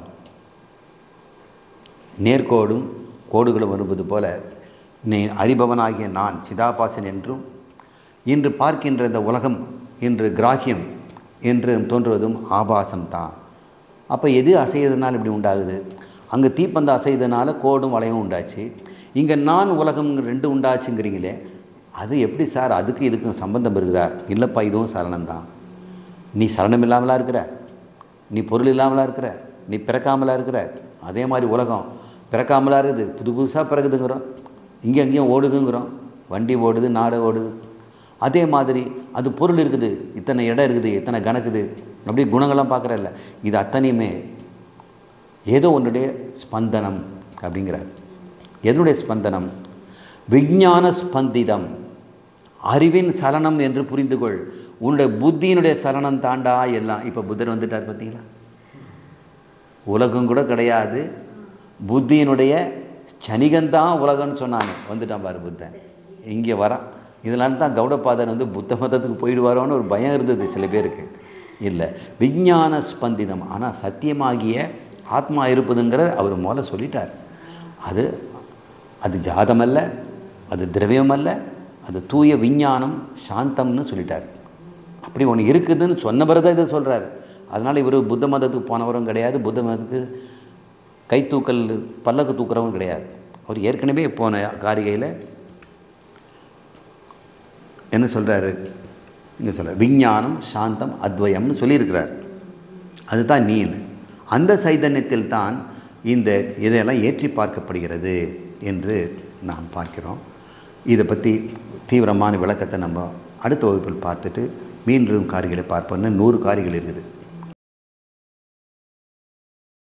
நேர்கோடும் கோடுகளும் வருவது போல நீ அறிபவனாகிய நான் சிதாபாசன் என்றும் இன்று பார்க்கின்ற இந்த உலகம் இன்று கிராகியம் என்று தோன்றுவதும் ஆபாசம்தான் அப்போ எது அசையதுனால இப்படி உண்டாகுது அங்கே தீப்பந்த அசைதனால கோடும் வளையும் உண்டாச்சு இங்கே நான் உலகம் ரெண்டு உண்டாச்சுங்கிறீங்களே அது எப்படி சார் அதுக்கு இதுக்கும் சம்பந்தம் இருக்குதா இல்லைப்பா இதுவும் சரணம்தான் நீ சரணம் இல்லாமலா இருக்கிற நீ பொருள் இல்லாமலா இருக்கிற நீ பிறக்காமலா இருக்கிற அதே மாதிரி உலகம் பிறக்காமலா இருக்குது புது புதுசாக பிறகுதுங்கிறோம் இங்கே அங்கேயும் ஓடுதுங்கிறோம் வண்டி ஓடுது நாடு ஓடுது அதே மாதிரி அது பொருள் இருக்குது இத்தனை இடம் இருக்குது இத்தனை கணக்குது அப்படி குணங்கள்லாம் பார்க்குறல்ல இது அத்தனையுமே ஏதோ ஒன்றுடைய ஸ்பந்தனம் அப்படிங்கிறார் எதனுடைய ஸ்பந்தனம் விஞ்ஞான ஸ்பந்திதம் அறிவின் சலனம் என்று புரிந்து கொள் உன்னுடைய புத்தியினுடைய சலனம் தாண்டா எல்லாம் இப்போ புத்தர் வந்துட்டார் பார்த்தீங்களா உலகம் கூட கிடையாது புத்தியினுடைய சனிகந்தான் உலகம்னு சொன்னாங்க வந்துட்டான் பாரு புத்தன் இங்கே வரான் இதனால தான் கௌடபாதன் வந்து புத்த மதத்துக்கு போயிடுவாரோன்னு ஒரு பயம் இருந்தது சில பேருக்கு இல்லை விஞ்ஞான ஸ்பந்திதம் ஆனால் சத்தியமாகிய ஆத்மா இருப்பதுங்கிறத அவர் முதல்ல சொல்லிட்டார் அது அது ஜாதமல்ல அது திரவியமல்ல அது தூய விஞ்ஞானம் சாந்தம்னு சொல்லிட்டார் அப்படி ஒன்று இருக்குதுன்னு சொன்ன பிறகு தான் இதை சொல்கிறார் அதனால் இவர் புத்த மதத்துக்கு போனவரும் கிடையாது புத்த மதத்துக்கு கை தூக்கல் பல்லக்கு தூக்குறவரும் கிடையாது அவர் ஏற்கனவே போன காரிகையில் என்ன சொல்கிறாரு இங்கே சொல்கிறார் விஞ்ஞானம் சாந்தம் அத்வயம்னு சொல்லியிருக்கிறார் அதுதான் நீன்னு அந்த சைதன்யத்தில் தான் இந்த இதையெல்லாம் ஏற்றி பார்க்கப்படுகிறது என்று நாம் பார்க்கிறோம் இதை பற்றி தீவிரமான விளக்கத்தை நம்ம அடுத்த வகுப்பில் பார்த்துட்டு மீண்டும் காரிகளை பார்ப்போம்னு நூறு காரிகள் இருக்குது